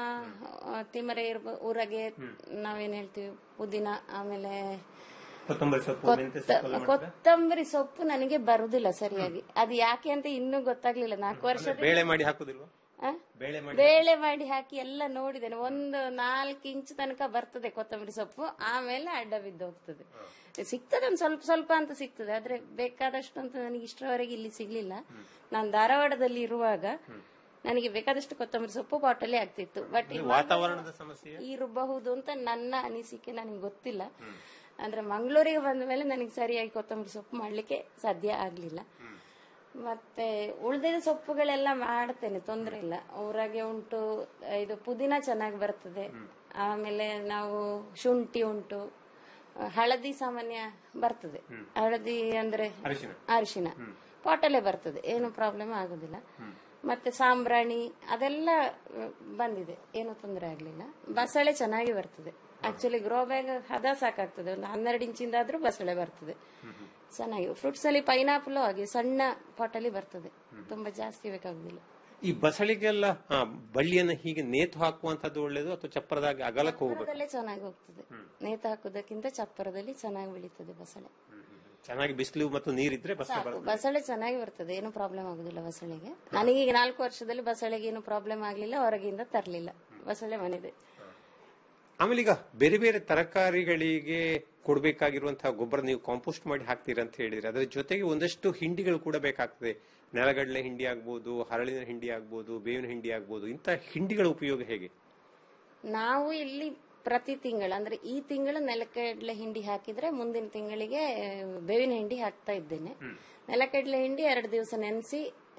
ಆ, ತಿಮರೆ ಇರ್ಬ ಊರಗೆ ನಾವೇನ್ ಹೇಳ್ತೀವಿ ಪುದೀನ ಆಮೇಲೆ ಕೊತ್ತಂಬರಿ ಸೊಪ್ಪು ಮೆಂತ್ಯ ಕೊತ್ತ- ಸೊಪ್ಪು ಎಲ್ಲ ಮಾಡ್ತೀರಾ? ಕೊತ್ತಂಬರಿ ಸೊಪ್ಪು ನನಗೆ ಬರುದಿಲ್ಲ ಸರಿಯಾಗಿ ಅದು ಯಾಕೆ ಅಂತ ಇನ್ನೂ ಗೊತ್ತಾಗ್ಲಿಲ್ಲ ನಾಲ್ಕು ವರ್ಷದ ಬೇಳೆ ಮಾಡಿ ಹಾಕುದಿಲ್ವಾ ಆ? ಬೇಳೆ ಮಾಡಿ ಬೇಳೆ ಮಾಡಿ ಹಾಕಿ ಎಲ್ಲ ನೋಡಿದ್ದೇನೆ ಒಂದು ನಾಲ್ಕು ಇಂಚು ತನಕ ಬರ್ತದೆ ಕೊತ್ತಂಬರಿ ಸೊಪ್ಪು ಆಮೇಲೆ ಅಡ್ಡ ಬಿದ್ದು ಹೋಗ್ತದೆ ಸಿಗ್ತದೆ ಒಂದು ಸ್ವಲ್ಪ ಸ್ವಲ್ಪ ಅಂತ ಸಿಗ್ತದೆ ಆದ್ರೆ ಬೇಕಾದಷ್ಟು ಅಂತ ನನಗೆ ಇಷ್ಟರವರೆಗೆ ಇಲ್ಲಿ ಸಿಗ್ಲಿಲ್ಲ ನಾನು ಧಾರವಾಡದಲ್ಲಿ ಇರುವಾಗ ನನಗೆ ಬೇಕಾದಷ್ಟು ಕೊತ್ತಂಬರಿ ಸೊಪ್ಪು ಬಾಟಲಿ ಆಗ್ತಿತ್ತು ಬಟ್ ವಾತಾವರಣದ ಸಮಸ್ಯೆ ಇರಬಹುದು ಅಂತ ನನ್ನ ಅನಿಸಿಕೆ ನನಗೆ ಗೊತ್ತಿಲ್ಲ ಅಂದ್ರೆ ಮಂಗಳೂರಿಗೆ ಬಂದ ಮೇಲೆ ನನಗೆ ಸರಿಯಾಗಿ ಕೊತ್ತಂಬರಿ ಸೊಪ್ಪು ಮಾಡ್ಲಿಕ್ಕೆ ಸಾಧ್ಯ ಆಗ್ಲಿಲ್ಲ ಮತ್ತೆ ಉಳಿದಿದ ಸೊಪ್ಪುಗಳೆಲ್ಲ ಮಾಡ್ತೇನೆ ತೊಂದ್ರೆ ಇಲ್ಲ ಊರಾಗೆ ಉಂಟು ಇದು ಪುದೀನ ಚೆನ್ನಾಗಿ ಬರ್ತದೆ ಆಮೇಲೆ ನಾವು ಶುಂಠಿ ಉಂಟು ಹಳದಿ ಸಾಮಾನ್ಯ ಬರ್ತದೆ ಹಳದಿ ಅಂದ್ರೆ ಅರಿಶಿನ. ಅರಿಶಿನ ಪಾಟಲ್ಲೇ ಬರ್ತದೆ ಏನು ಪ್ರಾಬ್ಲಮ್ ಆಗುದಿಲ್ಲ ಮತ್ತೆ ಸಾಂಬ್ರಾಣಿ ಅದೆಲ್ಲ ಅಹ್, ಬಂದಿದೆ ಏನು ತೊಂದರೆ ಆಗ್ಲಿಲ್ಲ ಬಸಳೆ ಚೆನ್ನಾಗಿ ಬರ್ತದೆ ಆಕ್ಚುಲಿ ಗ್ರೋ ಬ್ಯಾಗ್ ಹದ ಸಾಕಾಗ್ತದೆ ಒಂದು ಹನ್ನೆರಡು ಇಂಚಿಂದ ಆದ್ರೂ ಬಸಳೆ ಬರ್ತದೆ ಚೆನ್ನಾಗಿ ಫ್ರೂಟ್ಸ್ ಅಲ್ಲಿ ಪೈನಾಪಲ್ ಹಾಗೆ ಸಣ್ಣ ಪಾಟಲ್ಲಿ ಬರ್ತದೆ ತುಂಬಾ ಜಾಸ್ತಿ ಬೇಕಾಗುದಿಲ್ಲ ಈ ಬಸಳಿಗೆಲ್ಲ ಆ, ಬಳ್ಳಿಯನ್ನ ಹೀಗೆ ನೇತು ಹಾಕುವಂತದ್ದು ಒಳ್ಳೇದು ಅಥವಾ ಚಪ್ಪರದಾಗ ಅಗಲಕ್ಕೆ ಹೋಗ್ಬೇಕು ಚಪ್ಪರದಲ್ಲೇ ಚೆನ್ನಾಗಿ ಹೋಗ್ತದೆ ನೇತ ಹಾಕುವುದಕ್ಕಿಂತ ಚಪ್ಪರದಲ್ಲಿ ಚೆನ್ನಾಗಿ ಬೆಳೀತದೆ ಬಸಳೆ ಚೆನ್ನಾಗಿ ಬಿಸಿಲು ಮತ್ತು ನೀರಿದ್ರೆ ಬಸ ಸಾಕು ಬರ್ತದೆ ಬಸಳೆ ಚೆನ್ನಾಗಿ ಬರ್ತದೆ ಏನು ಪ್ರಾಬ್ಲಮ್ ಆಗುದಿಲ್ಲ ಬಸಳೆಗೆ ನನಗೆ ಈಗ ನಾಲ್ಕು ವರ್ಷದಲ್ಲಿ ಬಸಳೆಗೆ ಏನು ಪ್ರಾಬ್ಲಮ್ ಆಗ್ಲಿಲ್ಲ ಹೊರಗಿಂದ ತರಲಿಲ್ಲ ಬಸಳೆ ಮನೆದೆ ಆಮೇಲೆ ಈಗ ಬೇರೆ ಬೇರೆ ತರಕಾರಿಗಳಿಗೆ ಕೊಡಬೇಕಾಗಿರುವಂತಹ ಗೊಬ್ಬರ ನೀವು ಕಾಂಪೋಸ್ಟ್ ಮಾಡಿ ಹಾಕ್ತೀರಾ ಅಂತ ಹೇಳಿದ್ರೆ ಅದರ ಜೊತೆಗೆ ಒಂದಷ್ಟು ಹಿಂಡಿಗಳು ಕೂಡ ಬೇಕಾಗ್ತದೆ ನೆಲಗಡಲೆ ಹಿಂಡಿ ಆಗ್ಬೋದು ಹರಳಿನ ಹಿಂಡಿ ಆಗ್ಬೋದು ಬೇವಿನ ಹಿಂಡಿ ಆಗ್ಬೋದು ಇಂಥ ಹಿಂಡಿಗಳ ಉಪಯೋಗ ಹೇಗೆ ನಾವು ಇಲ್ಲಿ ಪ್ರತಿ ತಿಂಗಳು ಅಂದ್ರೆ ಈ ತಿಂಗಳು ನೆಲಕಡಲೆ ಹಿಂಡಿ ಹಾಕಿದ್ರೆ ಮುಂದಿನ ತಿಂಗಳಿಗೆ ಬೇವಿನ ಹಿಂಡಿ ಹಾಕ್ತಾ ಇದ್ದೇನೆ ನೆಲಕಡಲೆ ಹಿಂಡಿ ಎರಡು ದಿವಸ ನೆನೆಸಿ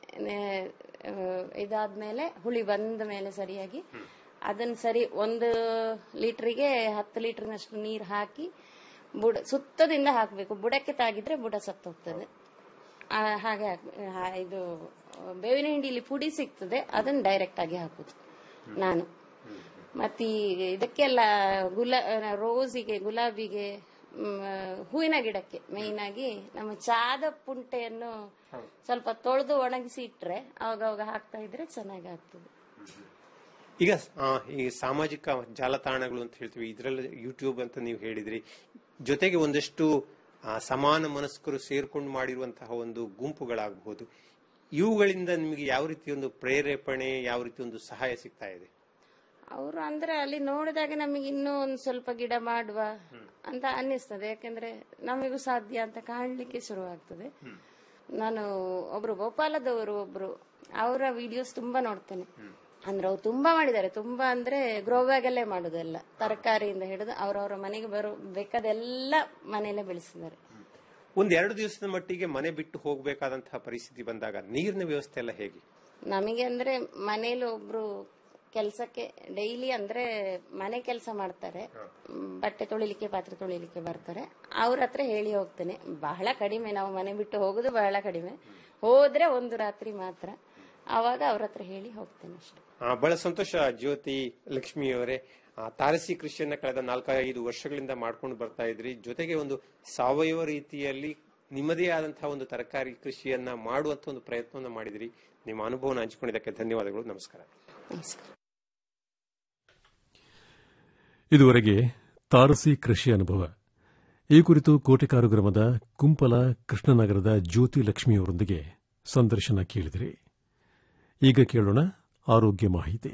ಇದಾದ್ಮೇಲೆ ಹುಳಿ ಬಂದ ಮೇಲೆ ಸರಿಯಾಗಿ ಅದನ್ನ ಸರಿ ಒಂದು ಲೀಟರ್ಗೆ ಹತ್ತು ಲೀಟರ್ನಷ್ಟು ನೀರು ಹಾಕಿ ಬುಡ ಸುತ್ತದಿಂದ ಹಾಕಬೇಕು ಬುಡಕ್ಕೆ ತಾಗಿದ್ರೆ ಬುಡ ಸತ್ತೋಗ್ತದೆ ಆ, ಹಾಗೆ ಹಾಕ್- ಹಾ- ಇದು ಬೇವಿನ ಹಿಂಡಿಲಿ ಪುಡಿ ಸಿಗ್ತದೆ ಅದನ್ನ ಡೈರೆಕ್ಟ್ ಆಗಿ ಹಾಕುದು ನಾನು ಮತ್ತೆ ಈ ಇದಕ್ಕೆಲ್ಲ ಗುಲಾ ರೋಸಿಗೆ ಗುಲಾಬಿಗೆ ಮ್, ಹೂವಿನ ಗಿಡಕ್ಕೆ ಮೇಯ್ನ್ ಆಗಿ ನಮ್ಮ ಚಾದ ಪುಂಟೆಯನ್ನು ಸ್ವಲ್ಪ ತೊಳೆದು ಒಣಗಿಸಿ ಇಟ್ರೆ ಅವಾಗ ಅವಾಗ ಹಾಕ್ತಾ ಇದ್ರೆ ಚೆನ್ನಾಗಿ ಆಗ್ತದೆ ಈಗ ಆ, ಈ ಸಾಮಾಜಿಕ ಜಾಲತಾಣಗಳು ಅಂತ ಹೇಳ್ತೀವಿ ಇದರಲ್ಲಿ ಯೂಟ್ಯೂಬ್ ಅಂತ ನೀವು ಹೇಳಿದ್ರಿ ಜೊತೆಗೆ ಒಂದಷ್ಟು ಆ, ಸಮಾನ ಮನಸ್ಕರು ಸೇರ್ಕೊಂಡು ಮಾಡಿರುವಂತಹ ಒಂದು ಗುಂಪುಗಳಾಗಬಹುದು ಇವುಗಳಿಂದ ನಿಮಗೆ ಯಾವ ರೀತಿ ಒಂದು ಪ್ರೇರೇಪಣೆ ಯಾವ ರೀತಿ ಒಂದು ಸಹಾಯ ಸಿಗ್ತಾ ಇದೆ ಅವರು ಅಂದ್ರೆ ಅಲ್ಲಿ ನೋಡಿದಾಗ ನಮಗೆ ಇನ್ನೂ ಒಂದು ಸ್ವಲ್ಪ ಗಿಡ ಮಾಡುವ ಅಂತ ಅನ್ನಿಸ್ತದೆ ಯಾಕಂದ್ರೆ ನಮಗೂ ಸಾಧ್ಯ ಅಂತ ಕಾಣ್ಲಿಕ್ಕೆ ಶುರುವಾಗ್ತದೆ ನಾನು ಒಬ್ರು ಭೋಪಾಲದವರು ಒಬ್ರು ಅವರ ವಿಡಿಯೋಸ್ ತುಂಬಾ ನೋಡ್ತೇನೆ ಅಂದ್ರೆ ಅವ್ರು ತುಂಬಾ ಮಾಡಿದ್ದಾರೆ ತುಂಬಾ ಅಂದ್ರೆ ಗ್ರೋ ಬ್ಯಾಗ್ ಅಲ್ಲೇ ಮಾಡುದೆಲ್ಲ ತರಕಾರಿಯಿಂದ ಹಿಡಿದು ಅವರವರ ಮನೆಗೆ ಬರೋ ಬೇಕಾದೆಲ್ಲ ಮನೆಯಲ್ಲೇ ಬೆಳೆಸಿದ್ದಾರೆ ಒಂದ್ ಎರಡು ದಿವಸದ ಮಟ್ಟಿಗೆ ಮನೆ ಬಿಟ್ಟು ಹೋಗಬೇಕಾದಂತಹ ಪರಿಸ್ಥಿತಿ ಬಂದಾಗ ನೀರಿನ ವ್ಯವಸ್ಥೆ ಎಲ್ಲ ಹೇಗೆ ನಮಗೆ ಅಂದ್ರೆ ಮನೇಲಿ ಒಬ್ರು ಕೆಲಸಕ್ಕೆ ಡೈಲಿ ಅಂದ್ರೆ ಮನೆ ಕೆಲಸ ಮಾಡ್ತಾರೆ ಮ್, ಬಟ್ಟೆ ತೊಳಿಲಿಕ್ಕೆ ಪಾತ್ರೆ ತೊಳಿಲಿಕ್ಕೆ ಬರ್ತಾರೆ ಅವ್ರ ಹತ್ರ ಹೇಳಿ ಹೋಗ್ತೇನೆ ಬಹಳ ಕಡಿಮೆ ನಾವು ಮನೆ ಬಿಟ್ಟು ಹೋಗುದು ಬಹಳ ಕಡಿಮೆ ಹೋದ್ರೆ ಒಂದು ರಾತ್ರಿ ಮಾತ್ರ ಅವಾಗ ಅವ್ರ ಹತ್ರ ಹೇಳಿ ಹೋಗ್ತೇನೆ ಅಷ್ಟೇ ಆ, ಬಹಳ ಸಂತೋಷ ಜ್ಯೋತಿ ಲಕ್ಷ್ಮಿ ಅವರೇ ಆ, ತಾರಸಿ ಕೃಷಿಯನ್ನ ಕಳೆದ ನಾಲ್ಕೈದು ವರ್ಷಗಳಿಂದ ಮಾಡ್ಕೊಂಡು ಬರ್ತಾ ಇದ್ರಿ ಜೊತೆಗೆ ಒಂದು ಸಾವಯವ ರೀತಿಯಲ್ಲಿ ನಿಮ್ಮದೇ ಆದಂತಹ ಒಂದು ತರಕಾರಿ ಕೃಷಿಯನ್ನ ಮಾಡುವಂತ ಒಂದು ಪ್ರಯತ್ನವನ್ನ ಮಾಡಿದ್ರಿ ನಿಮ್ಮ ಅನುಭವನ ಹಂಚಿಕೊಂಡಿದ್ದಕ್ಕೆ ಧನ್ಯವಾದಗಳು ನಮಸ್ಕಾರ ನಮಸ್ಕಾರ ಇದುವರೆಗೆ ತಾರಸಿ ಕೃಷಿ ಅನುಭವ ಈ ಕುರಿತು ಕೋಟೆಕಾರು ಗ್ರಾಮದ ಕುಂಪಲ ಕೃಷ್ಣನಗರದ ಜ್ಯೋತಿ ಲಕ್ಷ್ಮಿಯವರೊಂದಿಗೆ ಸಂದರ್ಶನ ಕೇಳಿದಿರಿ ಈಗ ಕೇಳೋಣ ಆರೋಗ್ಯ ಮಾಹಿತಿ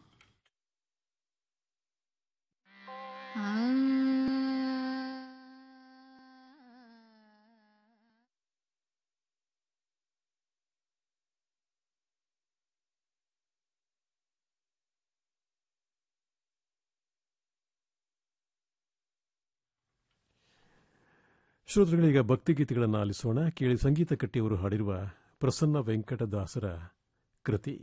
ಶ್ರೋತೃಗಳೀಗ ಭಕ್ತಿಗೀತೆಗಳನ್ನು ಆಲಿಸೋಣ ಕೇಳಿ ಸಂಗೀತ ಕಟ್ಟಿಯವರು ಹಾಡಿರುವ ಪ್ರಸನ್ನ ವೆಂಕಟದಾಸರ ಕೃತಿ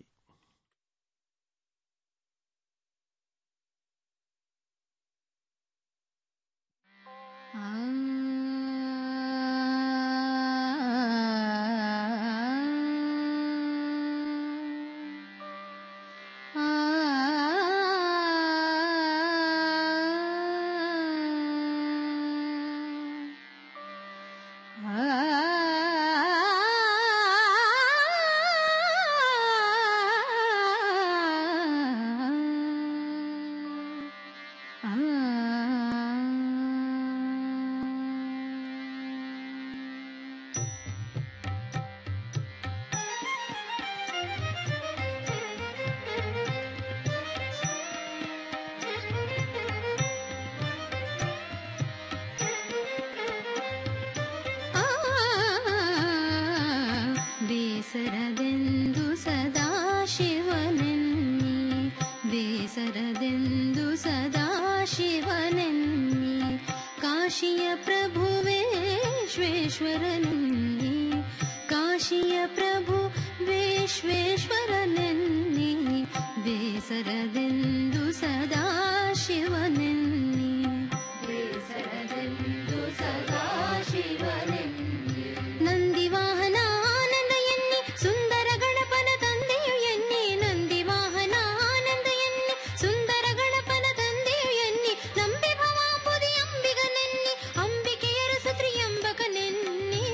ಬೇಸರದೆಂದು ಸದಾ ಶಿವನೆನ್ನಿ ಬೇಸರದೆಂದು ಸದಾ ಶಿವನೆನ್ನಿ ಕಾಶಿಯ ಪ್ರಭುವೇ ವಿಶ್ವೇಶ್ವರನೆನ್ನಿ ಕಾಶಿಯ ಪ್ರಭು ವಿಶ್ವೇಶ್ವರನೆನ್ನಿ ಬೇಸರದೆಂದು ಸದಾ ಶಿವನೆನ್ನಿ ಬೇಸರದೆಂದು ಸದಾ ಶಿವನೆನ್ನಿ ನಂದಿ ವಾಹನ ಆನಂದ ಎನ್ನಿ ಸುಂದರ ಗಣಪನ ತಂದೆಯು ಎನ್ನಿ ನಂದಿ ವಾಹನ ಆನಂದ ಎನ್ನಿ ಸುಂದರ ಗಣಪನ ತಂದೆಯು ಎನ್ನಿ ನಂಬಿ ಭವಾಂಬುದಿ ಅಂಬಿಗನೆನ್ನಿ ಅಂಬಿಕೆಯರ ಸುತ್ರಿ ಎಂಬಕನೆನ್ನಿ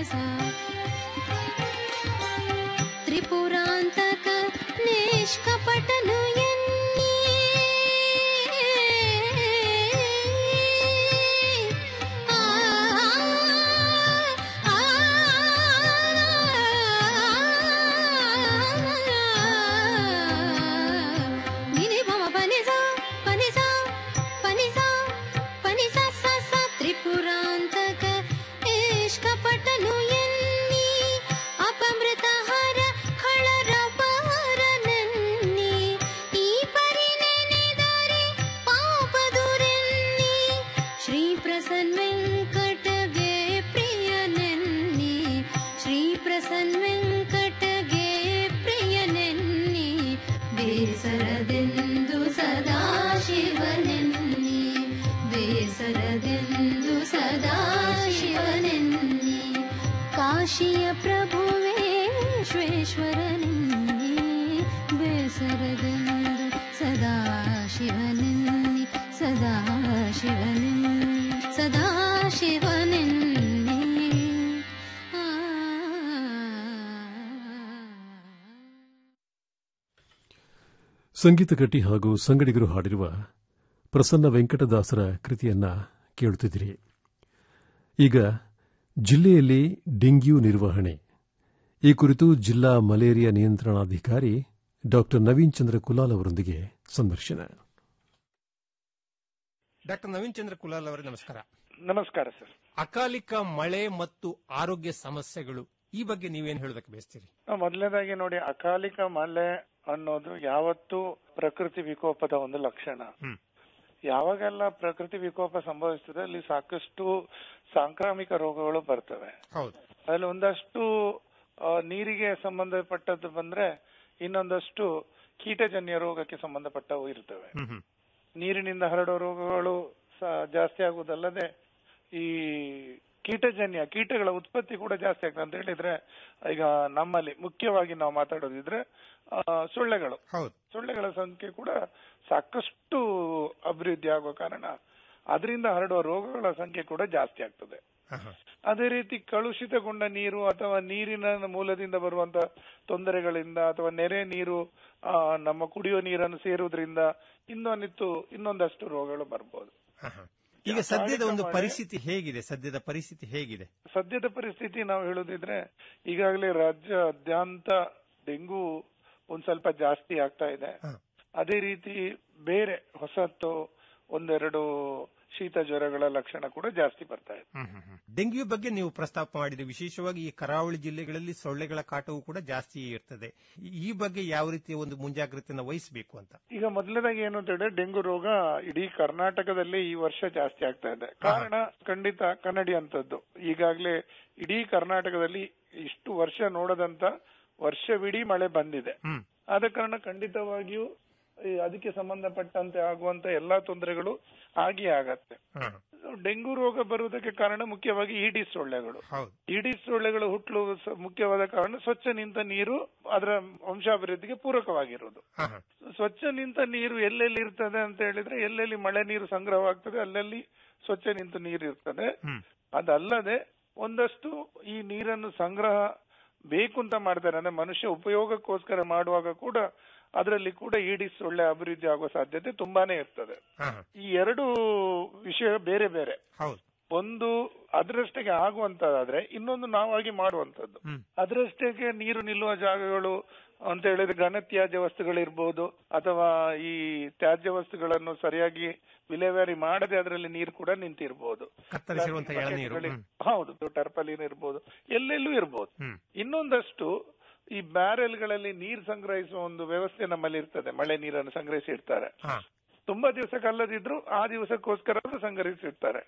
सा त्रिपुरान्तक निष्कपटनु ಎನ್ನಿ ಆ ಆ ನಿನಿ ಭಮ ಪನಿಸ ಪನಿಸ ಪನಿಸ ಪನಿಸ ಸ ಸ ತ್ರಿಪುರಾಂತಕ ಇಷ್ಕಪಟನು ಎನ್ನಿ ಅಪಮೃತಹಾರ ಖಳರಪಾರನನ್ನಿ ಈ ಪರಿ ನೆನೆದರೆ ಪಾಪದುರೆನ್ನಿ ಶ್ರೀ ಪ್ರಸನ್ನ ವೆಂಕಟಗೆ ಪ್ರಿಯನೆನ್ನಿ ಶ್ರೀ ಪ್ರಸನ್ನ ವೆಂಕಟಗೆ ಪ್ರಿಯನೆನ್ನಿ ಬೇಸರದೆಂದು ಸದಾ ಶಿವನೆನ್ನಿ ಬೇಸರದೆಂದು ಸದಾ ಶಿವನೆನ್ನಿ ಕಾಶಿಯ ಪ್ರಭುವೇ ಶ್ವೇಶ್ವರನೆನ್ನಿ ಬೇಸರದೆಂದು ಸದಾ ಶಿವನೆನ್ನಿ ಸದಾ ಶಿವನೆನ್ನಿ ಸದಾ ಶಿವನೆನ್ನಿ ಆ ಸಂಗೀತ ಕಟ್ಟಿ ಹಾಗೂ ಸಂಗಡಿಗರು ಹಾಡಿರುವ ಪ್ರಸನ್ನ ವೆಂಕಟದಾಸರ ಕೃತಿಯನ್ನ ಕೇಳುತ್ತಿದ್ದೀರಿ ಈಗ ಜಿಲ್ಲೆಯಲ್ಲಿ ಡೆಂಗ್ಯೂ ನಿರ್ವಹಣೆ ಈ ಕುರಿತು ಜಿಲ್ಲಾ ಮಲೇರಿಯಾ ನಿಯಂತ್ರಣಾಧಿಕಾರಿ ಡಾಕ್ಟರ್ ನವೀನ್ ಚಂದ್ರ ಕುಲಾಲ್ ಅವರೊಂದಿಗೆ ಸಂದರ್ಶನ ಡಾಕ್ಟರ್ ನವೀನ್ ಚಂದ್ರ ಕುಲಾಲ್ ಅವರೇ ನಮಸ್ಕಾರ ನಮಸ್ಕಾರ ಸರ್ ಅಕಾಲಿಕ ಮಳೆ ಮತ್ತು ಆರೋಗ್ಯ ಸಮಸ್ಯೆಗಳು ಈ ಬಗ್ಗೆ ನೀವೇನ್ ಹೇಳೋದಕ್ಕೆ ಬಯಸ್ತೀರಿ ಮೊದಲನೇದಾಗಿ ನೋಡಿ ಅಕಾಲಿಕ ಮಳೆ ಅನ್ನೋದು ಯಾವತ್ತೂ ಪ್ರಕೃತಿ ವಿಕೋಪದ ಒಂದು ಲಕ್ಷಣ ಯಾವಾಗೆಲ್ಲ ಪ್ರಕೃತಿ ವಿಕೋಪ ಸಂಭವಿಸ್ತದೆ ಅಲ್ಲಿ ಸಾಕಷ್ಟು ಸಾಂಕ್ರಾಮಿಕ ರೋಗಗಳು ಬರ್ತವೆ ಹೌದು ಅದ್ರಲ್ಲಿ ಒಂದಷ್ಟು ಆ, ನೀರಿಗೆ ಸಂಬಂಧಪಟ್ಟದ್ದು ಬಂದ್ರೆ ಇನ್ನೊಂದಷ್ಟು ಕೀಟಜನ್ಯ ರೋಗಕ್ಕೆ ಸಂಬಂಧಪಟ್ಟವು ಇರ್ತವೆ ನೀರಿನಿಂದ ಹರಡುವ ರೋಗಗಳು ಸ- ಜಾಸ್ತಿ ಆಗುವುದಲ್ಲದೆ ಈ ಕೀಟಜನ್ಯ ಕೀಟಗಳ ಉತ್ಪತ್ತಿ ಕೂಡ ಜಾಸ್ತಿ ಆಗ್ತದೆ ಅಂತ ಹೇಳಿದ್ರೆ ಈಗ ನಮ್ಮಲ್ಲಿ ಮುಖ್ಯವಾಗಿ ನಾವು ಮಾತಾಡೋದಿದ್ರೆ ಆ, ಸೊಳ್ಳೆಗಳು ಹೌದು ಸೊಳ್ಳೆಗಳ ಸಂಖ್ಯೆ ಕೂಡ ಸಾಕಷ್ಟು ಅಭಿವೃದ್ಧಿ ಆಗುವ ಕಾರಣ ಅದರಿಂದ ಹರಡುವ ರೋಗಗಳ ಸಂಖ್ಯೆ ಕೂಡ ಜಾಸ್ತಿ ಆಗ್ತದೆ ಅದೇ ರೀತಿ ಕಲುಷಿತಗೊಂಡ ನೀರು ಅಥವಾ ನೀರಿನ ಮೂಲದಿಂದ ಬರುವಂತ ತೊಂದರೆಗಳಿಂದ ಅಥವಾ ನೆರೆ ನೀರು ಆ, ನಮ್ಮ ಕುಡಿಯುವ ನೀರನ್ನು ಸೇರುವುದರಿಂದ ಇನ್ನೊಂದಿತ್ತು ಇನ್ನೊಂದಷ್ಟು ರೋಗಗಳು ಬರ್ಬೋದು ಈಗ ಸದ್ಯದ ಒಂದು ಅಕಾಲಿಕ ಮಳೆ- ಪರಿಸ್ಥಿತಿ ಹೇಗಿದೆ ಸದ್ಯದ ಪರಿಸ್ಥಿತಿ ಹೇಗಿದೆ ಸದ್ಯದ ಪರಿಸ್ಥಿತಿ ನಾವು ಹೇಳುದಿದ್ರೆ ಈಗಾಗಲೇ ರಾಜ್ಯಾದ್ಯಂತ ಡೆಂಗು ಒಂದ್ ಸ್ವಲ್ಪ ಜಾಸ್ತಿ ಆಗ್ತಾ ಇದೆ ಅದೇ ರೀತಿ ಬೇರೆ ಹೊಸತ್ತು ಒಂದೆರಡು ಶೀತ ಜ್ವರಗಳ ಲಕ್ಷಣ ಕೂಡ ಜಾಸ್ತಿ ಬರ್ತಾ ಇದೆ ಡೆಂಗ್ಯೂ ಬಗ್ಗೆ ನೀವು ಪ್ರಸ್ತಾಪ ಮಾಡಿದ್ರೆ ವಿಶೇಷವಾಗಿ ಈ ಕರಾವಳಿ ಜಿಲ್ಲೆಗಳಲ್ಲಿ ಸೊಳ್ಳೆಗಳ ಕಾಟವು ಕೂಡ ಜಾಸ್ತಿ ಇರ್ತದೆ ಈ ಬಗ್ಗೆ ಯಾವ ರೀತಿಯ ಒಂದು ಮುಂಜಾಗ್ರತೆಯನ್ನು ವಹಿಸಬೇಕು ಅಂತ ಈಗ ಮೊದಲನೇದಾಗಿ ಏನು ಅಂತ ಹೇಳಿದ್ರೆ ಡೆಂಗು ರೋಗ ಇಡೀ ಕರ್ನಾಟಕದಲ್ಲಿ ಈ ವರ್ಷ ಜಾಸ್ತಿ ಆಗ್ತಾ ಇದೆ ಕಾರಣ ಖಂಡಿತ ಕನ್ನಡಿ ಅಂತದ್ದು ಈಗಾಗಲೇ ಇಡೀ ಕರ್ನಾಟಕದಲ್ಲಿ ಇಷ್ಟು ವರ್ಷ ನೋಡದಂತ ವರ್ಷವಿಡೀ ಮಳೆ ಬಂದಿದೆ ಆದ ಕಾರಣ ಖಂಡಿತವಾಗಿಯೂ ಈ ಅದಕ್ಕೆ ಸಂಬಂಧಪಟ್ಟಂತೆ ಆಗುವಂತ ಎಲ್ಲಾ ತೊಂದರೆಗಳು ಆಗಿಯೇ ಆಗತ್ತೆ ಡೆಂಗು ರೋಗ ಬರುವುದಕ್ಕೆ ಕಾರಣ ಮುಖ್ಯವಾಗಿ ಈಡಿಸ್ ಸೊಳ್ಳೆಗಳು ಈಡಿಸ್ ಸೊಳ್ಳೆಗಳು ಹುಟ್ಟಲು ಸ- ಮುಖ್ಯವಾದ ಕಾರಣ ಸ್ವಚ್ಛ ನಿಂತ ನೀರು ಅದರ ವಂಶಾಭಿವೃದ್ಧಿಗೆ ಪೂರಕವಾಗಿರುವುದು ಸ್ವಚ್ಛ ನಿಂತ ನೀರು ಎಲ್ಲೆಲ್ಲಿ ಇರ್ತದೆ ಅಂತ ಹೇಳಿದ್ರೆ ಎಲ್ಲೆಲ್ಲಿ ಮಳೆ ನೀರು ಸಂಗ್ರಹವಾಗ್ತದೆ ಅಲ್ಲಲ್ಲಿ ಸ್ವಚ್ಛ ನಿಂತ ನೀರು ಇರ್ತದೆ ಅದಲ್ಲದೆ ಒಂದಷ್ಟು ಈ ನೀರನ್ನು ಸಂಗ್ರಹ ಬೇಕು ಅಂತ ಮಾಡ್ತಾರೆ ಅಂದ್ರೆ ಮನುಷ್ಯ ಉಪಯೋಗಕ್ಕೋಸ್ಕರ ಮಾಡುವಾಗ ಕೂಡ ಅದರಲ್ಲಿ ಕೂಡ ಈಡಿಸ್ ಸೊಳ್ಳೆ ಅಭಿವೃದ್ಧಿ ಆಗುವ ಸಾಧ್ಯತೆ ತುಂಬಾನೇ ಇರ್ತದೆ ಈ ಎರಡು ವಿಷಯ ಬೇರೆ ಬೇರೆ ಒಂದು ಅದರಷ್ಟಕ್ಕೆ ಆಗುವಂತದಾದ್ರೆ ಇನ್ನೊಂದು ನಾವಾಗಿ ಮಾಡುವಂತದ್ದು ಅದರಷ್ಟಕ್ಕೆ ನೀರು ನಿಲ್ಲುವ ಜಾಗಗಳು ಅಂತ ಹೇಳಿದ್ರೆ ಘನ ತ್ಯಾಜ್ಯ ವಸ್ತುಗಳಿರ್ಬೋದು ಅಥವಾ ಈ ತ್ಯಾಜ್ಯ ವಸ್ತುಗಳನ್ನು ಸರಿಯಾಗಿ ವಿಲೇವಾರಿ ಮಾಡದೆ ಅದರಲ್ಲಿ ನೀರು ಕೂಡ ನಿಂತಿರ್ಬೋದು ಕತ್ತರಿಸಿರುವಂತಹ ಎಳನೀರು ಹ್ಮ್. ಹೌದು ಟರ್ಪಲಿನ್ ಇರ್ಬೋದು ಎಲ್ಲೆಲ್ಲೂ ಇರ್ಬೋದು ಇನ್ನೊಂದಷ್ಟು ಈ ಬ್ಯಾರೆಲ್ಗಳಲ್ಲಿ ನೀರು ಸಂಗ್ರಹಿಸುವ ಒಂದು ವ್ಯವಸ್ಥೆ ನಮ್ಮಲ್ಲಿ ಇರ್ತದೆ ಮಳೆ ನೀರನ್ನು ಸಂಗ್ರಹಿಸಿ ಇಡ್ತಾರೆ ತುಂಬಾ ದಿವಸಕ್ಕಲ್ಲದಿದ್ರು ಆ ದಿವಸಕ್ಕೋಸ್ಕರ ಅದು ಸಂಗ್ರಹಿಸಿರ್ತಾರೆ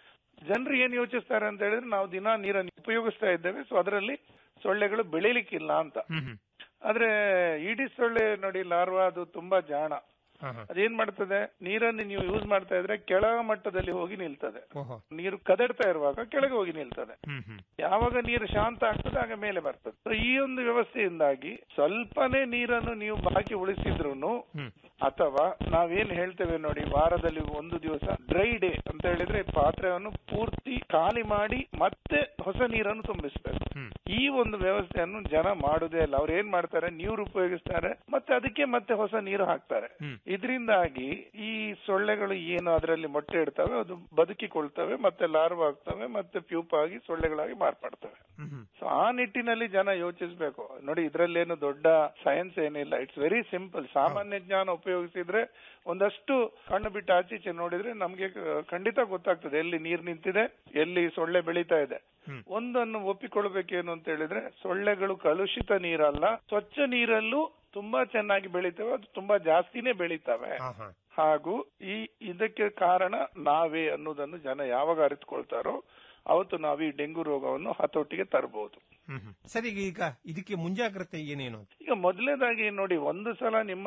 ಜನರು ಏನ್ ಯೋಚಿಸ್ತಾರೆ ಅಂತ ಹೇಳಿದ್ರೆ ನಾವು ದಿನ ನೀರನ್ನು ಉಪಯೋಗಿಸ್ತಾ ಇದ್ದೇವೆ ಸೊ ಅದರಲ್ಲಿ ಸೊಳ್ಳೆಗಳು ಬೆಳಿಲಿಕ್ಕಿಲ್ಲ ಅಂತ ಆದ್ರೆ ಇಡೀ ಸೊಳ್ಳೆ ನೋಡಿ ಲಾರ್ವಾ ಅದು ತುಂಬಾ ಜಾಣ ಅದೇನ್ ಮಾಡ್ತದೆ ನೀರನ್ನು ನೀವು ಯೂಸ್ ಮಾಡ್ತಾ ಇದ್ರೆ ಕೆಳ ಮಟ್ಟದಲ್ಲಿ ಹೋಗಿ ನಿಲ್ತದೆ ನೀರು ಕದಡ್ತಾ ಇರುವಾಗ ಕೆಳಗೆ ಹೋಗಿ ನಿಲ್ತದೆ ಯಾವಾಗ ನೀರು ಶಾಂತ ಆಗ್ತದೆ ಆಗ ಮೇಲೆ ಬರ್ತದೆ So ಈ ಒಂದು ವ್ಯವಸ್ಥೆಯಿಂದಾಗಿ ಸ್ವಲ್ಪನೇ ನೀರನ್ನು ನೀವು ಬಾಕಿ ಉಳಿಸಿದ್ರು ಅಥವಾ ನಾವೇನ್ ಹೇಳ್ತೇವೆ ನೋಡಿ ವಾರದಲ್ಲಿ ಒಂದು ದಿವಸ ಡ್ರೈ ಡೇ ಅಂತ ಹೇಳಿದ್ರೆ ಪಾತ್ರೆಯನ್ನು ಪೂರ್ತಿ ಖಾಲಿ ಮಾಡಿ ಮತ್ತೆ ಹೊಸ ನೀರನ್ನು ತುಂಬಿಸ್ಬೇಕು ಈ ಒಂದು ವ್ಯವಸ್ಥೆಯನ್ನು ಜನ ಮಾಡುದೇ ಇಲ್ಲ ಅವ್ರು ಏನ್ ಮಾಡ್ತಾರೆ ನೀರು ಉಪಯೋಗಿಸ್ತಾರೆ ಮತ್ತೆ ಅದಕ್ಕೆ ಮತ್ತೆ ಹೊಸ ನೀರು ಹಾಕ್ತಾರೆ ಇದರಿಂದಾಗಿ ಈ ಸೊಳ್ಳೆಗಳು ಏನು ಅದರಲ್ಲಿ ಮೊಟ್ಟೆ ಇಡ್ತವೆ ಅದು ಬದುಕಿಕೊಳ್ತವೆ ಮತ್ತೆ ಲಾರ್ವ್ ಆಗ್ತವೆ ಮತ್ತೆ ಪ್ಯೂಪ್ ಆಗಿ ಸೊಳ್ಳೆಗಳಾಗಿ ಮಾರ್ಪಡ್ತವೆ ಸೊ ಆ ನಿಟ್ಟಿನಲ್ಲಿ ಜನ ಯೋಚಿಸಬೇಕು ನೋಡಿ ಇದ್ರಲ್ಲೇನು ದೊಡ್ಡ ಸೈನ್ಸ್ ಏನಿಲ್ಲ ಇಟ್ಸ್ ವೆರಿ ಸಿಂಪಲ್ ಸಾಮಾನ್ಯ ಜ್ಞಾನ ಉಪಯೋಗಿಸಿದ್ರೆ ಒಂದಷ್ಟು ಕಣ್ಣು ಬಿಟ್ಟು ಆಚೀಚೆ ನೋಡಿದ್ರೆ ನಮ್ಗೆ ಕ- ಖಂಡಿತ ಗೊತ್ತಾಗ್ತದೆ ಎಲ್ಲಿ ನೀರ್ ನಿಂತಿದೆ ಎಲ್ಲಿ ಸೊಳ್ಳೆ ಬೆಳೀತಾ ಇದೆ ಒಂದನ್ನು ಒಪ್ಪಿಕೊಳ್ಬೇಕೇನು ಅಂತ ಹೇಳಿದ್ರೆ ಸೊಳ್ಳೆಗಳು ಕಲುಷಿತ ನೀರಲ್ಲ ಸ್ವಚ್ಛ ನೀರಲ್ಲೂ ತುಂಬಾ ಚೆನ್ನಾಗಿ ಬೆಳೀತವೆ ಅದು ತುಂಬಾ ಜಾಸ್ತಿನೇ ಬೆಳೀತವೆ ಹಾಗೂ ಈ ಇದಕ್ಕೆ ಕಾರಣ ನಾವೇ ಅನ್ನೋದನ್ನು ಜನ ಯಾವಾಗ ಅರಿತುಕೊಳ್ತಾರೋ ಅವತ್ತು ನಾವು ಈ ಡೆಂಗು ರೋಗವನ್ನು ಹತೋಟಿಗೆ ತರಬಹುದು ಸರಿ ಈಗ ಇದಕ್ಕೆ ಮುಂಜಾಗ್ರತೆ ಏನೇನು ಅಂತ ಈಗ ಮೊದಲನೇದಾಗಿ ನೋಡಿ ಒಂದು ಸಲ ನಿಮ್ಮ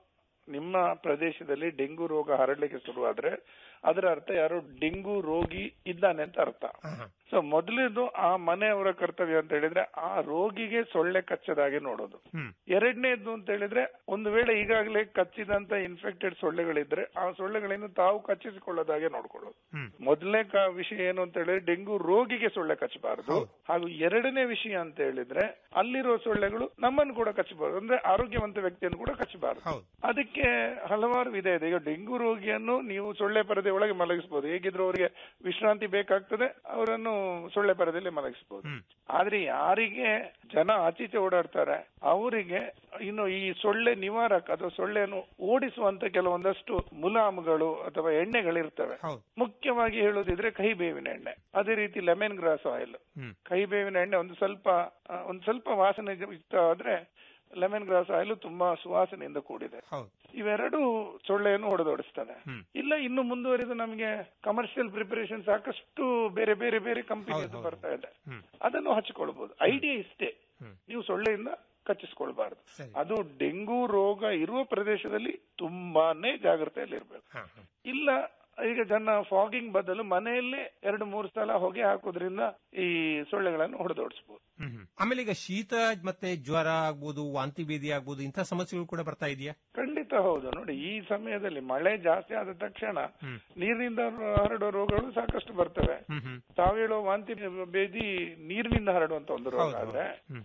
ನಿಮ್ಮ ಪ್ರದೇಶದಲ್ಲಿ ಡೆಂಗು ರೋಗ ಹರಡ್ಲಿಕ್ಕೆ ಶುರುವಾದ್ರೆ ಅದರ ಅರ್ಥ ಯಾರೋ ಡೆಂಗು ರೋಗಿ ಇದ್ದಾನೆ ಅಂತ ಅರ್ಥ ಸೊ ಮೊದಲೇದು ಆ ಮನೆಯವರ ಕರ್ತವ್ಯ ಅಂತ ಹೇಳಿದ್ರೆ ಆ ರೋಗಿಗೆ ಸೊಳ್ಳೆ ಕಚ್ಚದಾಗೆ ನೋಡೋದು ಎರಡನೇದು ಅಂತ ಹೇಳಿದ್ರೆ ಒಂದು ವೇಳೆ ಈಗಾಗಲೇ ಕಚ್ಚಿದಂತ ಇನ್ಫೆಕ್ಟೆಡ್ ಸೊಳ್ಳೆಗಳಿದ್ರೆ ಆ ಸೊಳ್ಳೆಗಳನ್ನು ತಾವು ಕಚ್ಚಿಸಿಕೊಳ್ಳೋದಾಗೆ ನೋಡ್ಕೊಳ್ಳೋದು ಮೊದಲನೇ ಕ- ವಿಷಯ ಏನು ಅಂತ ಹೇಳಿದ್ರೆ ಡೆಂಗು ರೋಗಿಗೆ ಸೊಳ್ಳೆ ಕಚ್ಚಬಾರದು ಹಾಗೂ ಎರಡನೇ ವಿಷಯ ಅಂತ ಹೇಳಿದ್ರೆ ಅಲ್ಲಿರೋ ಸೊಳ್ಳೆಗಳು ನಮ್ಮನ್ನು ಕೂಡ ಕಚ್ಚಬಾರದು ಅಂದ್ರೆ ಆರೋಗ್ಯವಂತ ವ್ಯಕ್ತಿಯನ್ನು ಕೂಡ ಕಚ್ಚಬಾರದು ಅದಕ್ಕೆ ಹಲವಾರು ವಿಧ ಇದೆ ಈಗ ಡೆಂಗು ರೋಗಿಯನ್ನು ನೀವು ಸೊಳ್ಳೆ ಪರದೆ ಒಳಗೆ ಮಲಗಿಸಬಹುದು ಹೇಗಿದ್ರು ಅವರಿಗೆ ವಿಶ್ರಾಂತಿ ಬೇಕಾಗ್ತದೆ ಅವರನ್ನು ಸೊಳ್ಳೆ ಪರದೆಯಲ್ಲಿ ಮಲಗಿಸಬಹುದು ಆದ್ರೆ ಯಾರಿಗೆ ಜನ ಆಚೀಚೆ ಓಡಾಡ್ತಾರೆ ಅವರಿಗೆ ಇನ್ನು ಈ ಸೊಳ್ಳೆ ನಿವಾರಕ ಅಥವಾ ಸೊಳ್ಳೆಯನ್ನು ಓಡಿಸುವಂತ ಕೆಲವೊಂದಷ್ಟು ಮುಲಾಮುಗಳು ಅಥವಾ ಎಣ್ಣೆಗಳಿರ್ತವೆ ಮುಖ್ಯವಾಗಿ ಹೇಳೋದಿದ್ರೆ ಕಹಿ ಬೇವಿನ ಎಣ್ಣೆ ಅದೇ ರೀತಿ ಲೆಮನ್ ಗ್ರಾಸ್ ಆಯಿಲ್ ಕಹಿ ಬೇವಿನ ಎಣ್ಣೆ ಒಂದು ಸ್ವಲ್ಪ ಆ, ಒಂದು ಸ್ವಲ್ಪ ವಾಸನೆ ಯುಕ್ತ ಆದ್ರೆ ಲೆಮನ್ ಗ್ರಾಸ್ ಆಯಿಲ್ ತುಂಬಾ ಸುವಾಸನೆಯಿಂದ ಕೂಡಿದೆ ಇವೆರಡು ಸೊಳ್ಳೆಯನ್ನು ಹೊಡೆದೋಡಿಸ್ತದೆ ಇಲ್ಲ ಇನ್ನು ಮುಂದುವರಿದು ನಮಗೆ ಕಮರ್ಷಿಯಲ್ ಪ್ರಿಪರೇಷನ್ ಸಾಕಷ್ಟು ಬೇರೆ ಬೇರೆ ಬೇರೆ ಕಂಪನಿ ಬರ್ತಾ ಇದೆ ಅದನ್ನು ಹಚ್ಕೊಳ್ಬಹುದು ಐಡಿಯಾ ಇಷ್ಟೇ ನೀವು ಸೊಳ್ಳೆಯಿಂದ ಕಚ್ಚಿಸ್ಕೊಳ್ಬಾರ್ದು ಅದು ಡೆಂಗು ರೋಗ ಇರುವ ಪ್ರದೇಶದಲ್ಲಿ ತುಂಬಾನೇ ಜಾಗ್ರತೆಯಲ್ಲಿರ್ಬೇಕು ಇಲ್ಲ ಈಗ ಜನ ಫಾಗಿಂಗ್ ಬದಲು ಮನೆಯಲ್ಲೇ ಎರಡು ಮೂರು ಸಲ ಹೊಗೆ ಹಾಕೋದ್ರಿಂದ ಈ ಸೊಳ್ಳೆಗಳನ್ನು ಹೊಡೆದೋಡಿಸಬಹುದು ಆಮೇಲೆ ಈಗ ಶೀತ ಮತ್ತೆ ಜ್ವರ ಆಗ್ಬೋದು ವಾಂತಿ ಭೇದಿ ಆಗ್ಬೋದು ಇಂಥ ಸಮಸ್ಯೆಗಳು ಕೂಡ ಬರ್ತಾ ಇದೆಯಾ ಖಂಡಿತ ಹೌದು ನೋಡಿ ಈ ಸಮಯದಲ್ಲಿ ಮಳೆ ಜಾಸ್ತಿ ಆದ ತಕ್ಷಣ ನೀರಿನಿಂದ ಹರಡುವ ರೋಗಗಳು ಸಾಕಷ್ಟು ಬರ್ತವೆ ತಾವು ಹೇಳೋ ವಾಂತಿ ಭೇದಿ ನೀರಿನಿಂದ ಹರಡುವಂತ ಒಂದು ರೋಗ ಆದ್ರೆ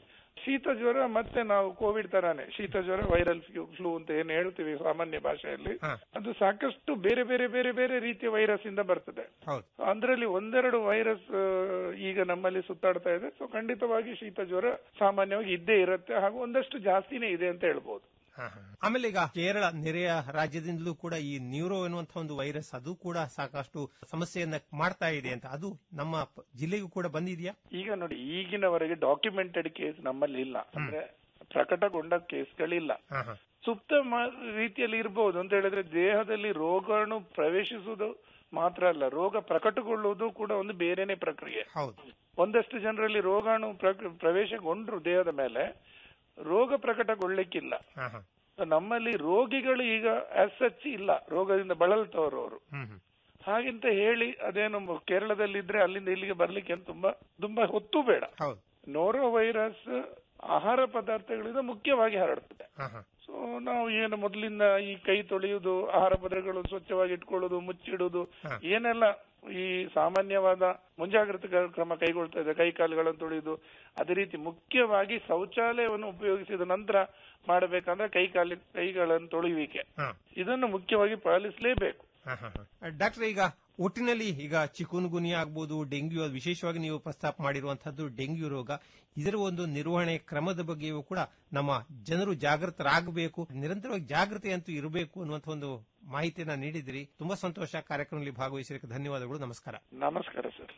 ಶೀತ ಜ್ವರ ಮತ್ತೆ ನಾವು ಕೋವಿಡ್ ತರಾನೇ ಶೀತ ಜ್ವರ ವೈರಲ್ ಫ್ಲೂ ಅಂತ ಏನ್ ಹೇಳ್ತೀವಿ ಸಾಮಾನ್ಯ ಭಾಷೆಯಲ್ಲಿ ಅದು ಸಾಕಷ್ಟು ಬೇರೆ ಬೇರೆ ಬೇರೆ ಬೇರೆ ರೀತಿಯ ವೈರಸ್ ಇಂದ ಬರ್ತದೆ ಅದರಲ್ಲಿ ಒಂದೆರಡು ವೈರಸ್ ಈಗ ನಮ್ಮಲ್ಲಿ ಸುತ್ತಾಡ್ತಾ ಇದೆ ಸೊ ಖಂಡಿತವಾಗಿ ಶೀತ ಜ್ವರ ಸಾಮಾನ್ಯವಾಗಿ ಇದ್ದೇ ಇರುತ್ತೆ ಹಾಗೂ ಒಂದಷ್ಟು ಜಾಸ್ತಿನೇ ಇದೆ ಅಂತ ಹೇಳ್ಬೋದು ಆಮೇಲೆ ಈಗ ಕೇರಳ ನೆರೆಯ ರಾಜ್ಯದಿಂದಲೂ ಕೂಡ ಈ ನ್ಯೂರೋ ಎನ್ನುವಂತಹ ಒಂದು ವೈರಸ್ ಅದು ಕೂಡ ಸಾಕಷ್ಟು ಸಮಸ್ಯೆಯನ್ನ ಮಾಡ್ತಾ ಇದೆ ಅಂತ ಅದು ನಮ್ಮ ಪ- ಜಿಲ್ಲೆಗೂ ಕೂಡ ಬಂದಿದೆಯಾ ಈಗ ನೋಡಿ ಈಗಿನವರೆಗೆ ಡಾಕ್ಯುಮೆಂಟೆಡ್ ಕೇಸ್ ನಮ್ಮಲ್ಲಿ ಇಲ್ಲ ಅಂದ್ರೆ ಪ್ರಕಟಗೊಂಡ ಕೇಸ್ಗಳಿಲ್ಲ ಸುಪ್ತ ಮ- ರೀತಿಯಲ್ಲಿ ಇರಬಹುದು ಅಂತ ಹೇಳಿದ್ರೆ ದೇಹದಲ್ಲಿ ರೋಗಾಣು ಪ್ರವೇಶಿಸುವುದು ಮಾತ್ರ ಅಲ್ಲ ರೋಗ ಪ್ರಕಟಗೊಳ್ಳುವುದು ಕೂಡ ಒಂದು ಬೇರೆನೆ ಪ್ರಕ್ರಿಯೆ ಒಂದಷ್ಟು ಜನರಲ್ಲಿ ರೋಗಾಣು ಪ್ರಕ- ಪ್ರವೇಶಗೊಂಡ್ರು ದೇಹದ ಮೇಲೆ ರೋಗ ಪ್ರಕಟಗೊಳ್ಳಿಕ್ಕಿಲ್ಲ So ನಮ್ಮಲ್ಲಿ ರೋಗಿಗಳು ಈಗ ಆಸ್ ಸಚ್ ಇಲ್ಲ ರೋಗದಿಂದ ಬಳಲ್ತವರು ಅವರು ಹಾಗೆಂತ ಹೇಳಿ ಅದೇನು ಕೇರಳದಲ್ಲಿ ಇದ್ರೆ ಅಲ್ಲಿಂದ ಇಲ್ಲಿಗೆ ಬರ್ಲಿಕ್ಕೆ ಅಂತ ತುಂಬಾ ತುಂಬಾ ಹೊತ್ತು ಬೇಡ ನೋರೋ ವೈರಸ್ ಆಹಾರ ಪದಾರ್ಥಗಳಿಂದ ಮುಖ್ಯವಾಗಿ ಹರಡ್ತದೆ ಸೊ ನಾವು ಏನು ಮೊದಲಿಂದ ಈ ಕೈ ತೊಳೆಯುವುದು ಆಹಾರ ಪದಾರ್ಥಗಳು ಸ್ವಚ್ಛವಾಗಿ ಇಟ್ಕೊಳ್ಳೋದು ಮುಚ್ಚಿಡುವುದು ಏನೆಲ್ಲ ಈ ಸಾಮಾನ್ಯವಾದ ಮುಂಜಾಗ್ರತಾ ಕ್ರಮ ಕೈಗೊಳ್ತಾ ಇದೆ ಕೈ ಕಾಲುಗಳನ್ನು ತೊಳೆಯುವುದು ಅದೇ ರೀತಿ ಮುಖ್ಯವಾಗಿ ಶೌಚಾಲಯವನ್ನು ಉಪಯೋಗಿಸಿದ ನಂತರ ಮಾಡಬೇಕಂದ್ರೆ ಕೈ ಕಾಲಿ ಕೈಗಳನ್ನು ತೊಳೆಯುವಿಕೆ ಇದನ್ನು ಮುಖ್ಯವಾಗಿ ಪಾಲಿಸಲೇಬೇಕು ಡಾಕ್ಟರ್ ಈಗ ಒಟ್ಟಿನಲ್ಲಿ ಈಗ ಚಿಕುನ್ಗುನಿ ಆಗ್ಬೋದು ಡೆಂಗ್ಯೂ ಅದು ವಿಶೇಷವಾಗಿ ನೀವು ಪ್ರಸ್ತಾಪ ಮಾಡಿರುವಂತಹದ್ದು ಡೆಂಗ್ಯೂ ರೋಗ ಇದರ ಒಂದು ನಿರ್ವಹಣೆ ಕ್ರಮದ ಬಗ್ಗೆಯೂ ಕೂಡ ನಮ್ಮ ಜನರು ಜಾಗೃತರಾಗಬೇಕು ನಿರಂತರವಾಗಿ ಜಾಗೃತಿ ಅಂತೂ ಇರಬೇಕು ಅನ್ನುವಂಥ ಒಂದು ಮಾಹಿತಿಯನ್ನ ನೀಡಿದಿರಿ ತುಂಬಾ ಸಂತೋಷ ಕಾರ್ಯಕ್ರಮದಲ್ಲಿ ಭಾಗವಹಿಸಿದ್ದಕ್ಕೆ ಧನ್ಯವಾದಗಳು ನಮಸ್ಕಾರ ನಮಸ್ಕಾರ ಸರ್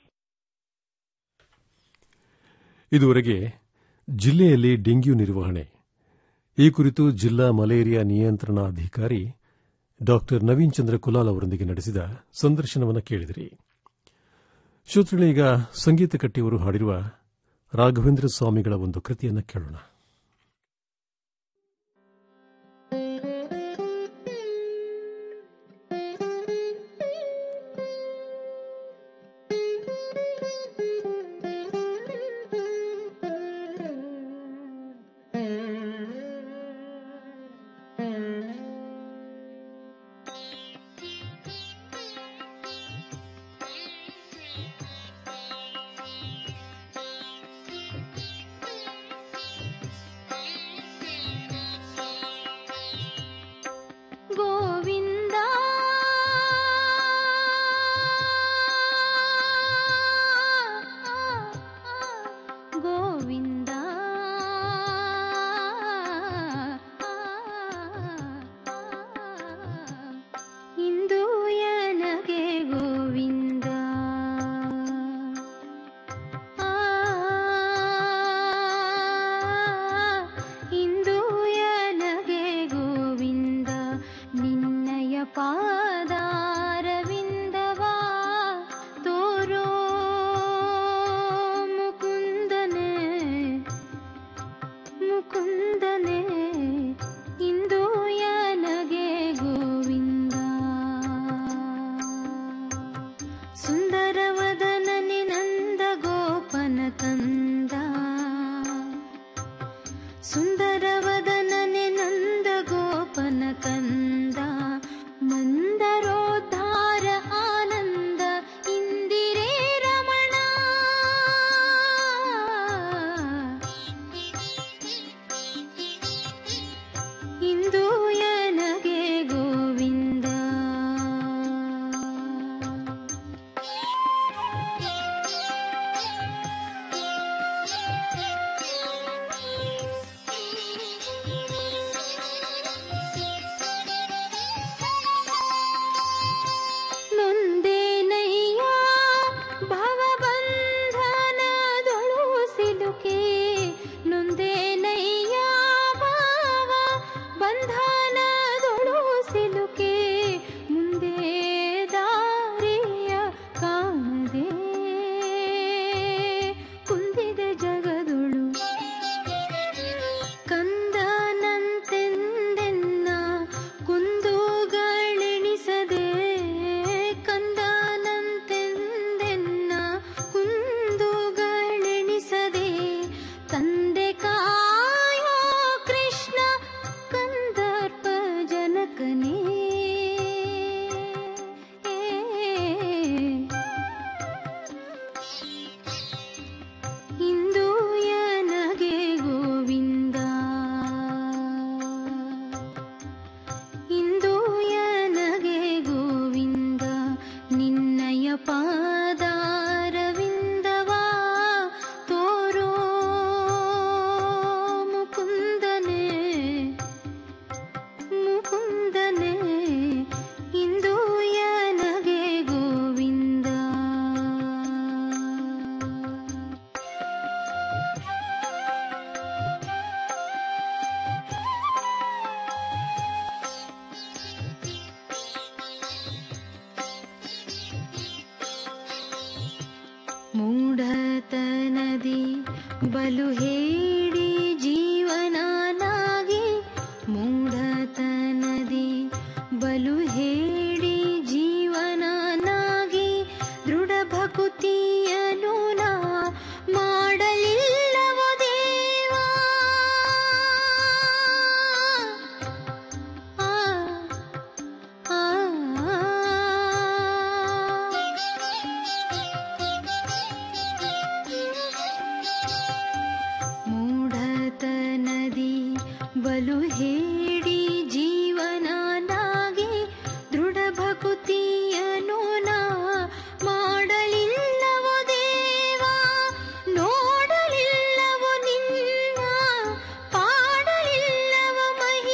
ಇದುವರೆಗೆ ಜಿಲ್ಲೆಯಲ್ಲಿ ಡೆಂಗ್ಯೂ ನಿರ್ವಹಣೆ ಈ ಕುರಿತು ಜಿಲ್ಲಾ ಮಲೇರಿಯಾ ನಿಯಂತ್ರಣಾಧಿಕಾರಿ ಡಾಕ್ಟರ್ ನವೀನ್ ಚಂದ್ರ ಕುಲಾಲ್ ಅವರೊಂದಿಗೆ ನಡೆಸಿದ ಸಂದರ್ಶನವನ್ನು ಕೇಳಿದಿರಿ ಶ್ರೋತೃಗಳೇ ಈಗ ಸಂಗೀತ ಕಟ್ಟಿಯವರು ಹಾಡಿರುವ ರಾಘವೇಂದ್ರ ಸ್ವಾಮಿಗಳ ಒಂದು ಕೃತಿಯನ್ನು ಕೇಳೋಣ Thank you. ಕಂದ ಸುಂದರವದನನೆ ನಂದ ಗೋಪನ ಕಂದ ಮಂದರೋದ್ಧಾರ ಆನಂದ ಇಂದಿರೇ ರಮಣ ಇಂದು ನನಗೆ ಗೋವಿಂದ ನೊಂದೇನಯ್ಯ ಭವಬಂಧನದೊಳು ಸಿಲುಕೆ ನೊಂದೇನಯ್ಯ ಭಾವ ಬಂಧನದೊಳು ಸಿಲುಕೆ ಮುಂದೆ ದಾರಿಯ ಕಾಣದೆ ಕುಂದಿದೆ ಜಗದೊಳು ಕಂದನಂತೆಂದೆನ್ನ ಕುಂದುಗಳೆಣಿಸದೆ ಕಂದನಂತೆಂದೆನ್ನ ಕುಂದುಗಳೆಣಿಸದೆ ತಂದೆ ಕಾಯೋ ಕೃಷ್ಣ ಕಂದರ್ಪ ಜನಕನೇ ಇಂದು ನನಗೆ ಗೋವಿಂದ ಇಂದು ನನಗೆ ಗೋವಿಂದ ನಿನ್ನಯ ಪಾದಾರವಿಂದವಾ ತೋರೋ ಮುಕುಂದನೆ ಮುಕುಂದನೆ ಇಂದು ನನಗೆ ಗೋವಿಂದ ಮೂಢತನದಿ ಬಲು ಹೇಳಿ ಜೀವನಾಗಿ ಮೂಢತನದಿ ಬಲು ಹೇಳಿ ಜೀವನಾಗಿ ದೃಢ ಭಕುತಿಯನು ನಾ ಮಾಡಲಿಲ್ಲವೋ ದೇವಾ ಆ ಆ ಮೂಢತನದಿ ಬಲು ಹೇಳಿ ಜೀ